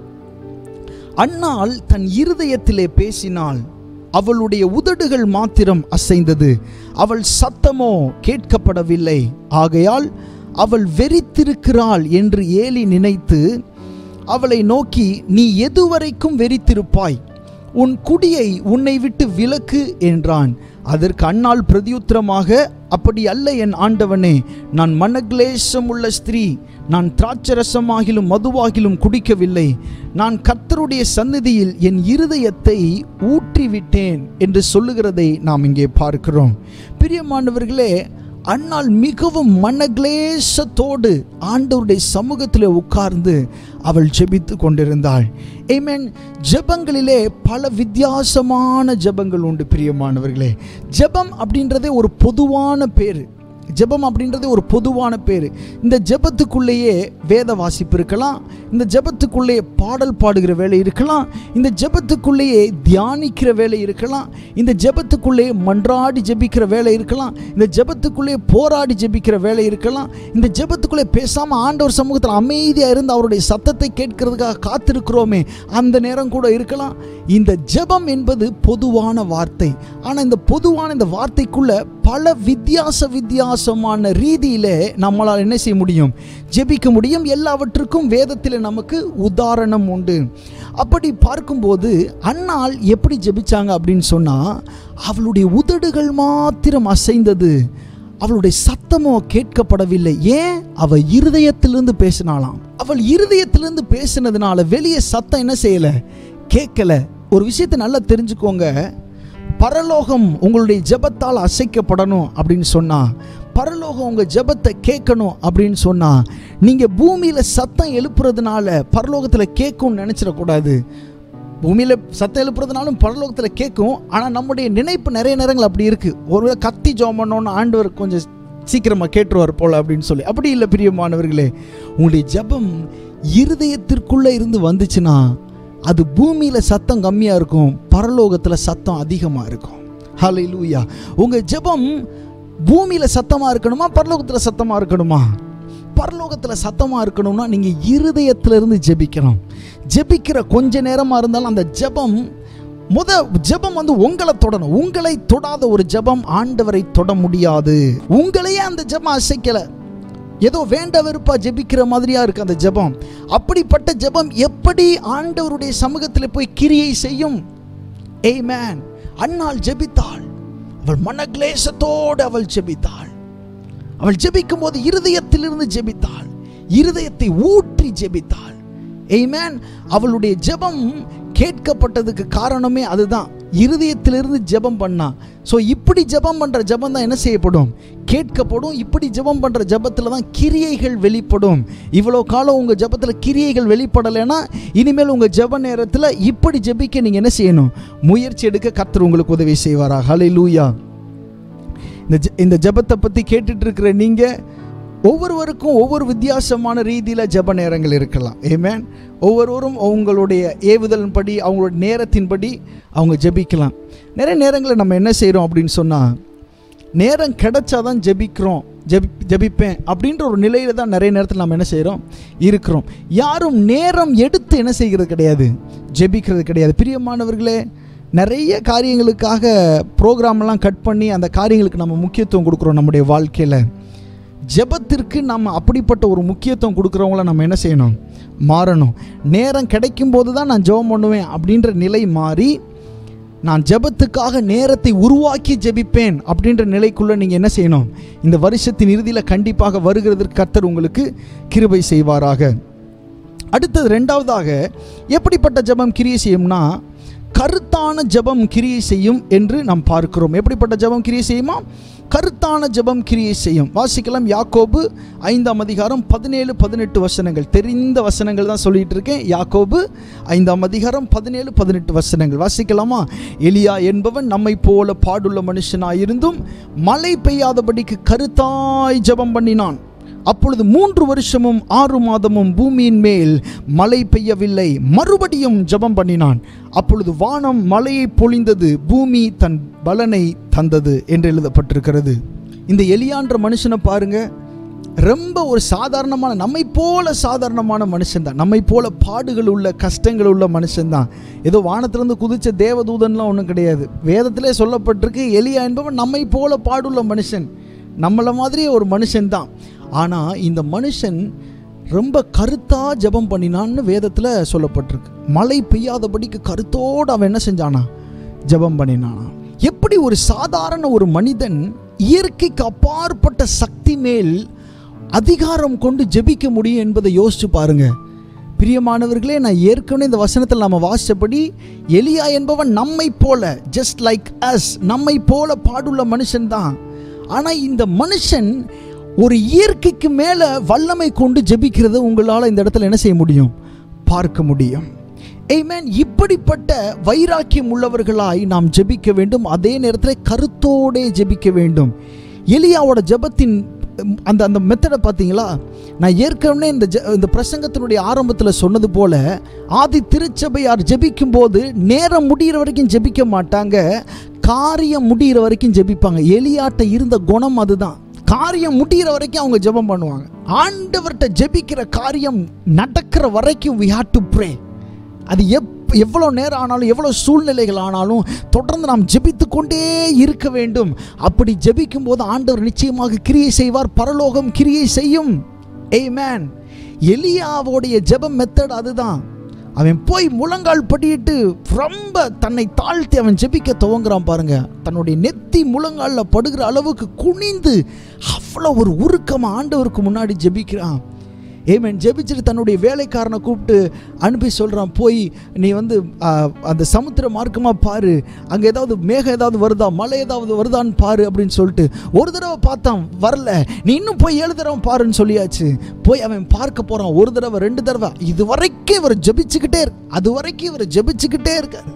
அன்னாள் தன் இருதயத்திலே பேசினாள் அவளுடைய உதடுகள் மாத்திரம் அசைந்தது அவள் சத்தமோ கேட்கப்படவில்லை ஆகையால் அவள் வெறித்திருக்கிறாள் என்று ஏலி நினைத்து அவளை நோக்கி நீ எதுவரைக்கும் வெறித்திருப்பாய் உன் குடியை உன்னை விட்டு விலக்கு என்றான் அதற்கு அன்னாள் பிரதியுத்தரமாக அப்படி அல்ல என் ஆண்டவனே நான் மனக்லேசம் உள்ள ஸ்திரீ நான் திராட்சரசமாகிலும் மதுவாகிலும் குடிக்கவில்லை நான் கர்த்தருடைய சந்நிதியில் என் இருதயத்தை ஊற்றிவிட்டேன் என்று சொல்லுகிறதை நாம் இங்கே பார்க்கிறோம் பிரியமானவர்களே அன்னாள் மிகவும் மனக்லேசத்தோடு ஆண்டவருடைய சமூகத்தில் உட்கார்ந்து அவள் ஜெபித்து கொண்டிருந்தாள் ஏமேன் ஜெபங்களிலே பல வித்தியாசமான ஜெபங்கள் உண்டு பிரியமானவர்களே ஜெபம் அப்படின்றதே ஒரு பொதுவான பேர் ஜெபம் அப்படின்றது ஒரு பொதுவான பேர் இந்த ஜெபத்துக்குள்ளேயே வேத வாசிப்பு இருக்கலாம் இந்த ஜெபத்துக்குள்ளேயே பாடல் பாடுகிற வேலை இருக்கலாம் இந்த ஜெபத்துக்குள்ளேயே தியானிக்கிற வேலை இருக்கலாம் இந்த ஜெபத்துக்குள்ளேயே மன்றாடி ஜெபிக்கிற வேலை இருக்கலாம் இந்த ஜெபத்துக்குள்ளேயே போராடி ஜெபிக்கிற வேலை இருக்கலாம் இந்த ஜெபத்துக்குள்ளே பேசாமல் ஆண்டவர் சமூகத்தில் அமைதியாக இருந்து அவருடைய சத்தத்தை கேட்கறதுக்காக காத்திருக்கிறோமே அந்த நேரம் கூட இருக்கலாம் இந்த ஜெபம் என்பது பொதுவான வார்த்தை ஆனால் இந்த பொதுவான இந்த வார்த்தைக்குள்ள பல வித்தியாச வித்தியாசமான ரீதியிலே நம்மளால் என்ன செய்ய முடியும் ஜெபிக்க முடியும் எல்லாவற்றுக்கும் வேதத்தில் நமக்கு உதாரணம் உண்டு அப்படி பார்க்கும்போது அன்னாள் எப்படி ஜெபிச்சாங்க அப்படின்னு சொன்னால் அவளுடைய உதடுகள் மாத்திரம் அசைந்தது அவளுடைய சத்தமோ கேட்கப்படவில்லை ஏன் அவள் இருதயத்திலிருந்து பேசினாளாம் அவள் இருதயத்திலிருந்து பேசினதுனால வெளியே சத்தம் என்ன செய்யலை கேட்கல ஒரு விஷயத்தை நல்லா தெரிஞ்சுக்கோங்க பரலோகம் உங்களுடைய ஜெபத்தால் அசைக்கப்படணும் அப்படின்னு சொன்னா பரலோகம் உங்கள் ஜெபத்தை கேட்கணும் அப்படின்னு சொன்னா நீங்கள் பூமியில் சத்தம் எழுப்புறதுனால பரலோகத்தில் கேட்கும்னு நினச்சிடக்கூடாது பூமியில் சத்தம் எழுப்புறதுனாலும் பரலோகத்தில் கேட்கும் ஆனால் நம்முடைய நினைப்பு நிறைய நேரங்கள் அப்படி இருக்குது ஒரு கத்தி ஜோம் பண்ணோன்னு ஆண்டவர் கொஞ்சம் சீக்கிரமாக கேட்டுருவார் போல அப்படின்னு சொல்லி அப்படி இல்லை பிரியமானவர்களே உங்களுடைய ஜெபம் இருதயத்திற்குள்ளே இருந்து வந்துச்சுன்னா அது பூமியில் சத்தம் கம்மியாக இருக்கும் பரலோகத்தில் சத்தம் அதிகமாக இருக்கும் ஹலை லூயா உங்கள் ஜெபம் பூமியில் சத்தமாக இருக்கணுமா பரலோகத்தில் சத்தமாக இருக்கணுமா பரலோகத்தில் சத்தமாக இருக்கணும்னா நீங்கள் இருதயத்திலிருந்து ஜெபிக்கணும் ஜெபிக்கிற கொஞ்ச நேரமாக இருந்தாலும் அந்த ஜெபம் முத ஜெபம் வந்து உங்களை தொடணும் உங்களை தொடாத ஒரு ஜெபம் ஆண்டவரை தொட முடியாது உங்களையே அந்த ஜெபம் அசைக்கலை ஏதோ வேண்ட வெறுப்பா ஜெபிக்கிற மாதிரியா இருக்கு அந்த ஜெபம் அப்படிப்பட்ட ஜெபம் எப்படி ஆண்டவருடைய சமூகத்தில் போய் கிரியை செய்யும் ஏமேன் அன்னாள் ஜெபித்தாள் அவள் மனக்லேசத்தோடு அவள் ஜெபித்தாள் அவள் ஜெபிக்கும் போது இருதயத்திலிருந்து ஜெபித்தாள் இருதயத்தை ஊற்றி ஜெபித்தாள் ஏமேன் அவளுடைய ஜெபம் கேட்கப்பட்டதுக்கு காரணமே அதுதான் இருதயத்திலிருந்து ஜெபம் பண்ணா ஸோ இப்படி ஜெபம் பண்ணுற ஜெபம் தான் என்ன செய்யப்படும் கேட்கப்படும் இப்படி ஜெபம் பண்ணுற ஜெபத்தில் தான் கிரியைகள் வெளிப்படும் இவ்வளோ காலம் உங்கள் ஜெபத்தில் கிரியைகள் வெளிப்படலைன்னா இனிமேல் உங்கள் ஜெப நேரத்தில் இப்படி ஜெபிக்க நீங்கள் என்ன செய்யணும் முயற்சி எடுக்க கர்த்தர் உங்களுக்கு உதவி செய்வாரா ஹலே லூயா இந்த ஜெ- இந்த ஜெபத்தை பற்றி கேட்டுட்டு இருக்கிற நீங்கள் ஒவ்வொருவருக்கும் ஒவ்வொரு வித்தியாசமான ரீதியில் ஜெப நேரங்கள் இருக்கலாம் ஏமேன் ஒவ்வொருவரும் அவங்களுடைய ஏவுதலின்படி அவங்களோட நேரத்தின்படி அவங்க ஜெபிக்கலாம் நிறைய நேரங்களில் நம்ம என்ன செய்கிறோம் அப்படின்னு சொன்னால் நேரம் கிடைச்சாதான் ஜெபிக்கிறோம் ஜெபி ஜெபிப்பேன் அப்படின்ற ஒரு நிலையில தான் நிறைய நேரத்தில் நம்ம என்ன செய்கிறோம் இருக்கிறோம் யாரும் நேரம் எடுத்து என்ன செய்கிறது கிடையாது ஜெபிக்கிறது கிடையாது பிரியமானவர்களே நிறைய காரியங்களுக்காக ப்ரோக்ராம்லாம் கட் பண்ணி அந்த காரியங்களுக்கு நம்ம முக்கியத்துவம் கொடுக்குறோம் நம்முடைய வாழ்க்கையில் ஜெபத்திற்கு நம்ம அப்படிப்பட்ட ஒரு முக்கியத்துவம் கொடுக்குறவங்கள நம்ம என்ன செய்யணும் மாறணும் நேரம் கிடைக்கும் போது தான் நான் ஜெபம் பண்ணுவேன் அப்படின்ற நிலை மாறி நான் ஜெபத்துக்காக நேரத்தை உருவாக்கி ஜெபிப்பேன் அப்படின்ற நிலைக்குள்ளே நீங்கள் என்ன செய்யணும் இந்த வருஷத்தின் இறுதியில் கண்டிப்பாக வருகிறதற்கு கர்த்தர் உங்களுக்கு கிருபை செய்வாராக அடுத்தது ரெண்டாவதாக எப்படிப்பட்ட ஜெபம் கிரியை செய்யும்னா கருத்தான ஜெபம் கிரியை செய்யும் என்று நாம் பார்க்கிறோம் எப்படிப்பட்ட ஜெபம் கிரியை செய்யுமா கருத்தான ஜெபம் கிரியை செய்யும் வாசிக்கலாம் யாக்கோபு ஐந்தாம் அதிகாரம் பதினேழு பதினெட்டு வசனங்கள் தெரிந்த வசனங்கள் தான் சொல்லிட்டு இருக்கேன் யாக்கோபு ஐந்தாம் அதிகாரம் பதினேழு பதினெட்டு வசனங்கள் வாசிக்கலாமா எலியா என்பவன் நம்மை போல பாடுள்ள மனுஷனாயிருந்தும் மழை பெய்யாதபடிக்கு கருத்தாய் ஜெபம் பண்ணினான் அப்பொழுது மூன்று வருஷமும் ஆறு மாதமும் பூமியின் மேல் மழை பெய்யவில்லை மறுபடியும் ஜெபம் பண்ணினான் அப்பொழுது வானம் மழையை பொழிந்தது பூமி தன் பலனை தந்தது என்று எழுதப்பட்டிருக்கிறது இந்த எலியான்ற மனுஷனை பாருங்க ரொம்ப ஒரு சாதாரணமான நம்மை போல சாதாரணமான மனுஷன்தான் நம்மை போல பாடுகள் உள்ள கஷ்டங்கள் உள்ள மனுஷன்தான் ஏதோ வானத்திலிருந்து குதிச்ச தேவதூதன்லாம் ஒன்றும் கிடையாது வேதத்திலே சொல்லப்பட்டிருக்கு எலியா என்பவன் நம்மை போல பாடுள்ள மனுஷன் நம்மளை மாதிரியே ஒரு மனுஷன்தான் ஆனால் இந்த மனுஷன் ரொம்ப கருத்தா ஜெபம் பண்ணினான்னு வேதத்தில் சொல்லப்பட்டிருக்கு மழை பெய்யாதபடிக்கு கருத்தோடு அவன் என்ன செஞ்சானா ஜெபம் பண்ணினானா எப்படி ஒரு சாதாரண ஒரு மனிதன் இயற்கைக்கு அப்பாற்பட்ட சக்தி மேல் அதிகாரம் கொண்டு ஜெபிக்க முடியும் என்பதை யோசிச்சு பாருங்க பிரியமானவர்களே நான் ஏற்கனவே இந்த வசனத்தில் நம்ம வாசித்தபடி எலியா என்பவன் நம்மை போல ஜஸ்ட் லைக் அஸ் நம்மை போல பாடுள்ள மனுஷன்தான் ஆனால் இந்த மனுஷன் ஒரு இயற்கைக்கு மேலே வல்லமை கொண்டு ஜெபிக்கிறத உங்களால் இந்த இடத்துல என்ன செய்ய முடியும் பார்க்க முடியும் ஏமேன் இப்படிப்பட்ட வைராக்கியம் உள்ளவர்களாய் நாம் ஜெபிக்க வேண்டும் அதே நேரத்தில் கருத்தோடே ஜெபிக்க வேண்டும் எலியாவோட ஜெபத்தின் உம், அந்த அந்த மெத்தடை பார்த்தீங்களா நான் ஏற்கனவே இந்த ஜெ இந்த பிரசங்கத்தினுடைய ஆரம்பத்தில் சொன்னது போல ஆதி திருச்சபையார் ஜெபிக்கும் போது நேரம் முடிகிற வரைக்கும் ஜெபிக்க மாட்டாங்க காரியம் முடிகிற வரைக்கும் ஜெபிப்பாங்க எலியாட்ட இருந்த குணம் அதுதான் காரியம் முடிகிற வரைக்கும் அவங்க ஜெபம் பண்ணுவாங்க ஆண்டவர்கிட்ட ஜெபிக்கிற காரியம் நடக்கிற வரைக்கும் we have to pray அது எப் எவ்வளோ நேரம் ஆனாலும் எவ்வளோ சூழ்நிலைகள் ஆனாலும் தொடர்ந்து நாம் ஜெபித்து கொண்டே இருக்க வேண்டும் அப்படி ஜெபிக்கும் போது ஆண்டவர் நிச்சயமாக கிரியை செய்வார் பரலோகம் கிரியை செய்யும் ஏமேன் எலியாவோடைய ஜெபம் மெத்தட் அதுதான் அவன் போய் முழங்கால் படியிட்டு ரொம்ப தன்னை தாழ்த்தி அவன் ஜெபிக்க துவங்குறான் பாருங்க தன்னுடைய நெத்தி முழங்காலில் படுகிற அளவுக்கு குனிந்து அவ்வளோ ஒரு உருக்கமாக ஆண்டவருக்கு முன்னாடி ஜெபிக்கிறான் ஏமேன் ஜெபிச்சுட்டு தன்னுடைய வேலைக்காரனை கூப்பிட்டு அனுப்பி சொல்கிறான் போய் நீ வந்து ஆ, அந்த சமுத்திர மார்க்கமாக பாரு அங்கே ஏதாவது மேகம் ஏதாவது வருதா மழை ஏதாவது வருதான்னு பாரு அப்படின்னு சொல்லிட்டு ஒரு தடவை பார்த்தான் வரல நீ இன்னும் போய் ஏழு தடவை பாருன்னு சொல்லியாச்சு போய் அவன் பார்க்க போகிறான் ஒரு தடவை ரெண்டு தடவை இது வரைக்கும் இவர் ஜெபிச்சுக்கிட்டே இரு அது வரைக்கும் இவர் ஜெபிச்சுக்கிட்டே இருக்கார்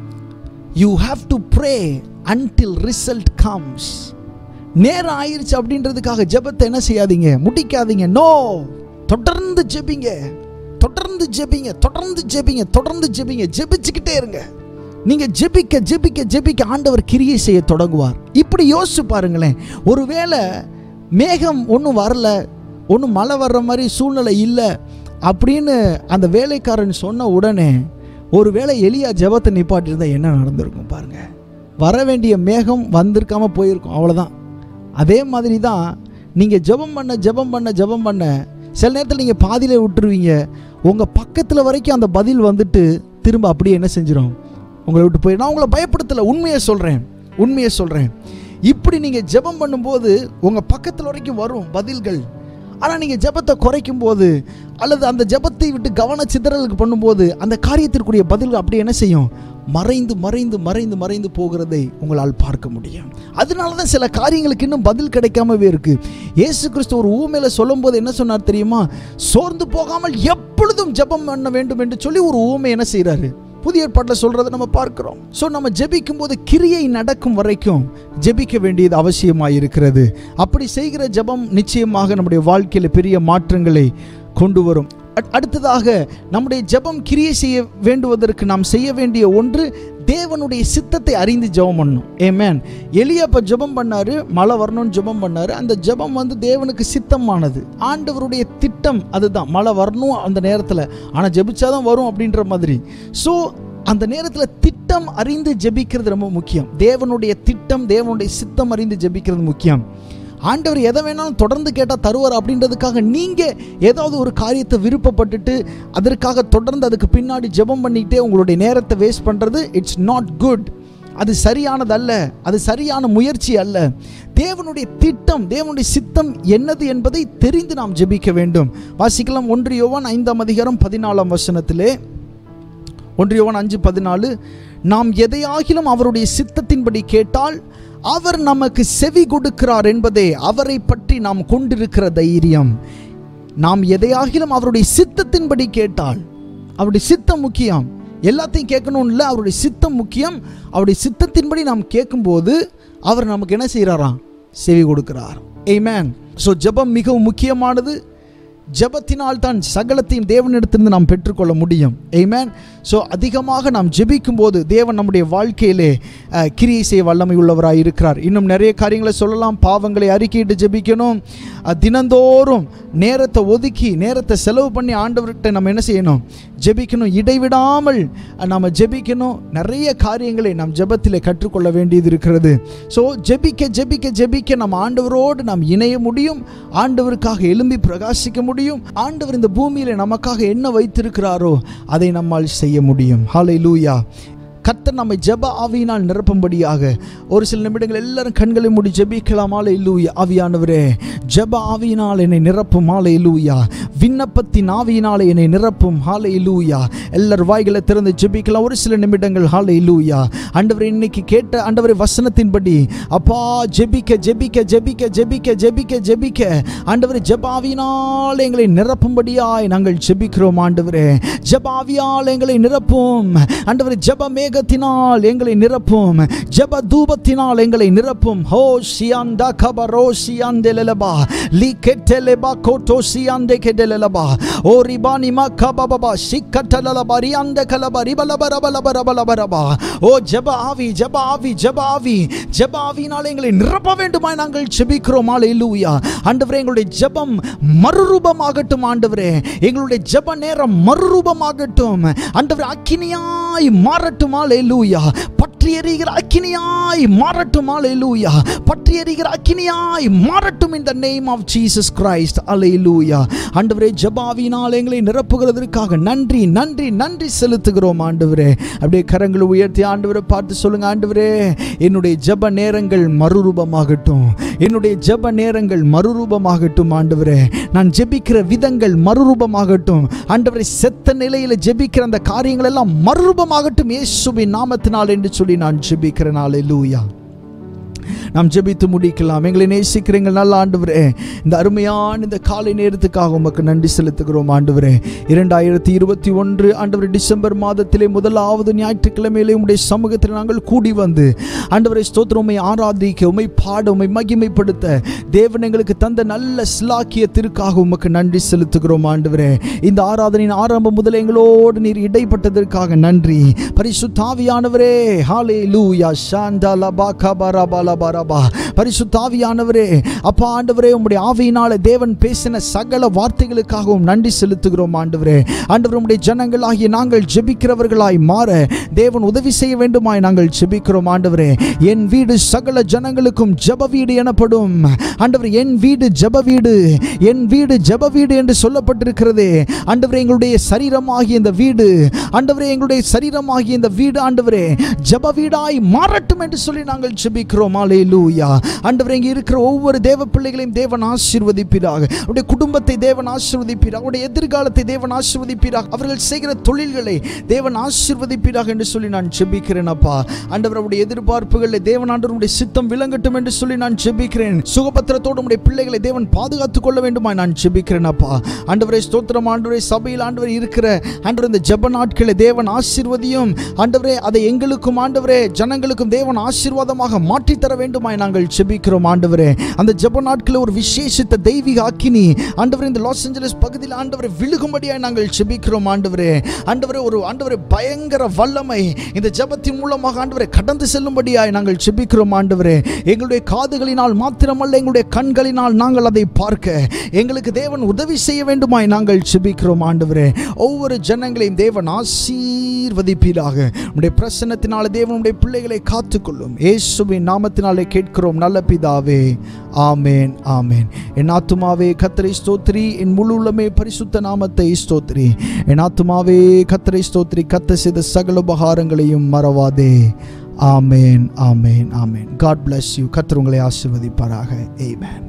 you have to pray until result comes நேரம் ஆயிருச்சு அப்படின்றதுக்காக ஜெபத்தை என்ன செய்யாதீங்க முடிக்காதீங்க நோ தொடர்ந்து ஜெபிங்க தொடர்ந்து ஜெபிங்க தொடர்ந்து ஜெபிங்க தொடர்ந்து ஜெபிங்க ஜெபிச்சுக்கிட்டே இருங்க நீங்க ஜெபிக்க ஜெபிக்க ஜெபிக்க ஆண்டவர் கிரியை செய்ய தொடங்குவார் இப்படி யோசிச்சு பாருங்களேன் ஒருவேளை மேகம் ஒன்றும் வரல ஒன்றும் மழை வர்ற மாதிரி சூழ்நிலை இல்லை அப்படின்னு அந்த வேலைக்காரன் சொன்ன உடனே ஒருவேளை எலியா ஜெபத்தை நிப்பாட்டியிருந்தா என்ன நடந்திருக்கும் பாருங்க வர வேண்டிய மேகம் வந்திருக்காம போயிருக்கும் அவ்வளோதான் அதே மாதிரி தான் நீங்கள் ஜெபம் பண்ண ஜெபம் பண்ண ஜெபம் பண்ண சில நேரத்தில் நீங்கள் பாதியிலே விட்டுருவீங்க உங்கள் பக்கத்தில் வரைக்கும் அந்த பதில் வந்துட்டு திரும்ப அப்படியே என்ன செஞ்சிடும் உங்களை விட்டு போய் நான் உங்களை பயப்படுத்தலை உண்மையை சொல்கிறேன் உண்மையை சொல்கிறேன் இப்படி நீங்கள் ஜெபம் பண்ணும்போது உங்கள் பக்கத்தில் வரைக்கும் வரும் பதில்கள் ஆனால் நீங்கள் ஜெபத்தை குறைக்கும் போது அல்லது அந்த ஜெபத்தை விட்டு கவன சிதறலுக்கு பண்ணும்போது அந்த காரியத்திற்குரிய பதில்கள் அப்படியே என்ன செய்யும் மறைந்து மறைந்து மறைந்து மறைந்து போகிறதை உங்களால் பார்க்க முடியும் அதனால தான் சில காரியங்களுக்கு இன்னும் பதில் கிடைக்காமவே இருக்கு இயேசு கிறிஸ்து ஒரு ஊமையில சொல்லும்போது என்ன சொன்னார் தெரியுமா சோர்ந்து போகாமல் எப்பொழுதும் ஜெபம் பண்ண வேண்டும் என்று சொல்லி ஒரு ஊமை என்ன செய்றாரு புதிய ஏற்பாட்டில் சொல்றதை நம்ம பார்க்கிறோம் ஸோ நம்ம ஜெபிக்கும் போது கிரியை நடக்கும் வரைக்கும் ஜெபிக்க வேண்டியது அவசியமாக இருக்கிறது அப்படி செய்கிற ஜெபம் நிச்சயமாக நம்முடைய வாழ்க்கையில் பெரிய மாற்றங்களை கொண்டு வரும் அட்- அடுத்ததாக நம்முடைய ஜெபம் கிரியை செய்ய வேண்டுவதற்கு நாம் செய்ய வேண்டிய ஒன்று தேவனுடைய சித்தத்தை அறிந்து ஜெபம் பண்ணணும் ஏமேன் எலியா இப்போ ஜெபம் பண்ணாரு மழை வரணும்னு ஜெபம் பண்ணாரு அந்த ஜெபம் வந்து தேவனுக்கு சித்தமானது ஆண்டவருடைய திட்டம் அதுதான் மழை வரணும் அந்த நேரத்தில் ஆனால் ஜெபிச்சாதான் வரும் அப்படின்ற மாதிரி ஸோ அந்த நேரத்தில் திட்டம் அறிந்து ஜெபிக்கிறது ரொம்ப முக்கியம் தேவனுடைய திட்டம் தேவனுடைய சித்தம் அறிந்து ஜெபிக்கிறது முக்கியம் ஆண்டவர் எதை வேணாலும் தொடர்ந்து கேட்டால் தருவார் அப்படின்றதுக்காக நீங்கள் ஏதாவது ஒரு காரியத்தை விருப்பப்பட்டுட்டு அதற்காக தொடர்ந்து அதுக்கு பின்னாடி ஜெபம் பண்ணிக்கிட்டே உங்களுடைய நேரத்தை வேஸ்ட் பண்ணுறது இட்ஸ் நாட் குட் அது சரியானது அல்ல அது சரியான முயற்சி அல்ல தேவனுடைய திட்டம் தேவனுடைய சித்தம் என்னது என்பதை தெரிந்து நாம் ஜெபிக்க வேண்டும் வாசிக்கலாம் ஒன்று யோவான் ஐந்தாம் அதிகாரம் பதினாலாம் வசனத்திலே ஒன்று யோவான் அஞ்சு பதினாலு நாம் எதையாகிலும் அவருடைய சித்தத்தின்படி கேட்டால் அவர் நமக்கு செவி கொடுக்கிறார் என்பதே அவரை பற்றி நாம் கொண்டிருக்கிற தைரியம் நாம் எதையாகிலும் அவருடைய சித்தத்தின்படி கேட்டால் அவருடைய சித்தம் முக்கியம் எல்லாத்தையும் கேட்கணும் இல்லை அவருடைய சித்தம் முக்கியம் அவருடைய சித்தத்தின்படி நாம் கேட்கும்போது அவர் நமக்கு என்ன செய்கிறாராம் செவி கொடுக்கிறார் ஏமேன் ஸோ ஜெபம் மிகவும் முக்கியமானது ஜெபத்தினால் தான் சகலத்தையும் தேவனிடத்திலிருந்து நாம் பெற்றுக்கொள்ள முடியும் ஏமேன் ஸோ அதிகமாக நாம் ஜெபிக்கும் போது தேவன் நம்முடைய வாழ்க்கையிலே அஹ், கிரியை செய்ய வல்லமை உள்ளவராய் இருக்கிறார் இன்னும் நிறைய காரியங்களை சொல்லலாம் பாவங்களை அறிக்கையிட்டு ஜெபிக்கணும் அஹ், தினந்தோறும் நேரத்தை ஒதுக்கி நேரத்தை செலவு பண்ணி ஆண்டவர்கிட்ட நம்ம என்ன செய்யணும் ஜெபிக்கணும் இடைவிடாமல் அஹ், நம்ம ஜெபிக்கணும் நிறைய காரியங்களை நாம் ஜெபத்தில் கற்றுக்கொள்ள வேண்டியது இருக்கிறது ஸோ ஜெபிக்க ஜெபிக்க ஜெபிக்க நம்ம ஆண்டவரோடு நாம் இணைய முடியும் ஆண்டவருக்காக எழும்பி பிரகாசிக்க முடியும் ஆண்டவர் இந்த பூமியில நமக்காக என்ன வைத்திருக்கிறாரோ அதை நம்மால் செய்ய முடியும் ஹாலை லூயா கர்த்தர் நம்மை ஜெப ஆவியினால் நிரப்பும்படியாக ஒரு சில நிமிடங்கள் எல்லாரும் கண்களை மூடி ஜெபிக்கலாம் ஆலை லூயா ஆவியானவரே ஜெப ஆவியினால் என்னை நிரப்பும் ஆலை லூயா விண்ணப்பத்தின் ஆவியினால் என்னை நிரப்பும் ஹாலை லூயா எல்லாரும் வாய்களை திறந்து ஜெபிக்கலாம் ஒரு சில நிமிடங்கள் ஹாலை லூயா ஆண்டவர் இன்னைக்கு கேட்ட ஆண்டவரை வசனத்தின்படி அப்பா ஜெபிக்க ஜெபிக்க ஜெபிக்க ஜெபிக்க ஜெபிக்க ஜெபிக்க ஆண்டவரை ஜெபாவினால் எங்களை நிரப்பும்படியாய் நாங்கள் ஜெபிக்கிறோம் ஆண்டவரே ஜெபாவியால் எங்களை நிரப்பும் ஆண்டவரே ஜெப மேகத்தினால் எங்களை நிரப்பும் ஜெப தூபத்தினால் எங்களை நிரப்பும் ஹோ சியாண்டா கபரோ சியாண்டெலபா லீ கெட்டெலபா கோட்டோ சியாண்டே கெடெலபா ஓ ரிபானி மா கபபபா சிக்கட்டலபா ரியாண்ட கலபா ரிபலபரபலபரபலபரபா ஓ ஜெப ஆவி ஜெப ஆவி ஜெப ஆவி ஜெப ஆவியினால் எங்களை நிரப்ப வேண்டுமாய் நாங்கள் ஜெபிக்கிறோம் ஆலையிலூயா ஆண்டவரே எங்களுடைய ஜெபம் மறுரூபமாகட்டும் ஆண்டவரே எங்களுடைய ஜெப நேரம் மறுரூபமாகட்டும் ஆண்டவரே அக்கினியாய் மாறட்டும் ஆலையிலூயா பற்றி எறிகிற அக்கினியாய் மாறட்டும் ஆலையிலூயா பற்றி எறிகிற அக்கினியாய் மாறட்டும் in the name of Jesus Christ அல்லேலூயா ஆண்டவரே ஜெபாவினால் எங்களை நிரப்புகிறதற்காக நன்றி நன்றி நன்றி செலுத்துகிறோம் ஆண்டவரே அப்படியே கரங்களை உயர்த்தி ஆண்டவரை பார்த்து சொல்லுங்க ஆண்டவரே என்னுடைய ஜெப நேரங்கள் மறுரூபமாகட்டும் என்னுடைய ஜெப நேரங்கள் மறுரூபமாகட்டும் ஆண்டவரே நான் ஜெபிக்கிற விதங்கள் மறுரூபமாகட்டும் ஆண்டவரை செத்த நிலையில் ஜெபிக்கிற அந்த காரியங்கள் எல்லாம் மறுரூபமாகட்டும் இயேசுவின் நாமத்தினால் என்று சொல்லி நான் ஜெபிக்கிறேன் அல்லேலூயா நாம் ஜெபித்து முடிக்கலாம் எங்களை நேசிக்கிறீங்க நல்ல ஆண்டவரே இந்த அருமையான இந்த காலை நேரத்துக்காக உமக்கு நன்றி செலுத்துகிறோம் ஆண்டவரே இரண்டாயிரத்தி இருபத்தி ஒன்று ஆண்டவர் டிசம்பர் மாதத்திலே முதலாவது ஞாயிற்றுக்கிழமையிலே உம்முடைய சமூகத்தில் நாங்கள் கூடி வந்து ஆண்டவரை ஸ்தோத்திரம் உம்மை ஆராதிக்க உம்மை பாட உம்மை மகிமைப்படுத்த தேவன் எங்களுக்கு தந்த நல்ல சிலாக்கியத்திற்காக உமக்கு நன்றி செலுத்துகிறோம் ஆண்டவரே இந்த ஆராதனையின் ஆரம்பம் முதல் எங்களோடு நீர் இடைப்பட்டதற்காக நன்றி பரிசுத்தாவியானவரே ஹாலே லூயா ஷாண்டா லபா கபரா பலபரபா பரிசுத்தாவியானவரே அப்பா ஆண்டவரே உம்முடைய ஆவியினால தேவன் பேசின சகல வார்த்தைகளுக்காகவும் நன்றி செலுத்துகிறோம் ஆண்டவரே ஆண்டவர் உம்முடைய ஜனங்களாகிய நாங்கள் ஜெபிக்கிறவர்களாய் மாற தேவன் உதவி செய்ய வேண்டுமாய் நாங்கள் ஜெபிக்கிறோம் ஆண்டவரே என் வீடு சகல ஜனங்களுக்கும் ஜெப வீடு எனப்படும் ஆண்டவர் என் வீடு ஜெப வீடு என் வீடு ஜெப வீடு என்று சொல்லப்பட்டிருக்கிறது ஆண்டவரே எங்களுடைய சரீரமாகிய இந்த வீடு ஆண்டவரே எங்களுடைய சரீரமாகிய இந்த வீடு ஆண்டவரே ஜெப வீடாய் மாறட்டும் என்று சொல்லி நாங்கள் ஜெபிக்கிறோம் ஹalleluya ஆண்டவரே இங்கே இருக்கிற ஒவ்வொரு தேவ பிள்ளைகளையும் தேவன் ஆசீர்வதிப்பீராக அவருடைய குடும்பத்தை தேவன் ஆசீர்வதிப்பீராக அவருடைய எதிர்காலத்தை தேவன் ஆசீர்வதிப்பீராக அவர்கள் செய்கிற தொழில்களை தேவன் ஆசீர்வதிப்பீராக என்று சொல்லி நான் ஜெபிக்கிறேன் அப்பா ஆண்டவர் அவருடைய எதிர்பார்ப்புகளை தேவன் ஆண்டவருடைய சித்தம் விளங்கட்டும் என்று சொல்லி நான் ஜெபிக்கிறேன் சுகபத்திரத்தோடு உடைய பிள்ளைகளை தேவன் பாதுகாத்துக் கொள்ள வேண்டுமா நான் ஜெபிக்கிறேன் அப்பா ஆண்டவரே ஸ்தோத்திரம் ஆண்டவரே சபையில் ஆண்டவர் இருக்கிற ஆண்டவர் இந்த ஜெப நாட்களை தேவன் ஆசீர்வதியும் ஆண்டவரே அதை எங்களுக்கும் ஆண்டவரே ஜனங்களுக்கும் தேவன் ஆசீர்வாதமாக மாற்றித் தர வேண்டுமாய் நாங்கள் ஜெபிக்கிறோம் ஆண்டவரே அந்த ஜெப நாட்களில் ஒரு விசேஷித்த தெய்வீக ஆக்கினி ஆண்டவரே இந்த லாஸ் ஏஞ்சலஸ் பகுதியில் ஆண்டவரை விழுகும்படியாய் நாங்கள் ஜெபிக்கிறோம் ஆண்டவரே ஆண்டவரே ஒரு ஆண்டவரே பயங்கர வல்லமை இந்த ஜெபத்தின் மூலமாக ஆண்டவரை கடந்து செல்லும்படியாய் நாங்கள் ஜெபிக்கிறோம் ஆண்டவரே எங்களுடைய காதுகளினால் மாத்திரமல்ல எங்களுடைய கண்களினால் நாங்கள் அதை பார்க்க எங்களுக்கு தேவன் உதவி செய்ய வேண்டுமாய் நாங்கள் ஜெபிக்கிறோம் ஆண்டவரே ஒவ்வொரு ஜனங்களையும் தேவன் ஆசீர்வதிப்பீராக உடைய பிரசன்னத்தினால தேவன் உடைய பிள்ளைகளை காத்துக்கொள்ளும் இயேசுவின் நாமத்தினாலே கேட்கிறோம் நல்ல பிதாவே ஆமேன் ஆமேன் என் ஆத்துமாவே கத்தரை ஸ்தோத்ரி என் முழு உள்ளமே பரிசுத்த நாமத்தை ஸ்தோத்ரி என் ஆத்துமாவே கத்தரை ஸ்தோத்ரி கத்த செய்த சகல உபகாரங்களையும் மறவாதே ஆமேன் ஆமேன் ஆமேன் காட் bless யூ கத்தர் உங்களை ஆசீர்வதிப்பாராக ஆமென்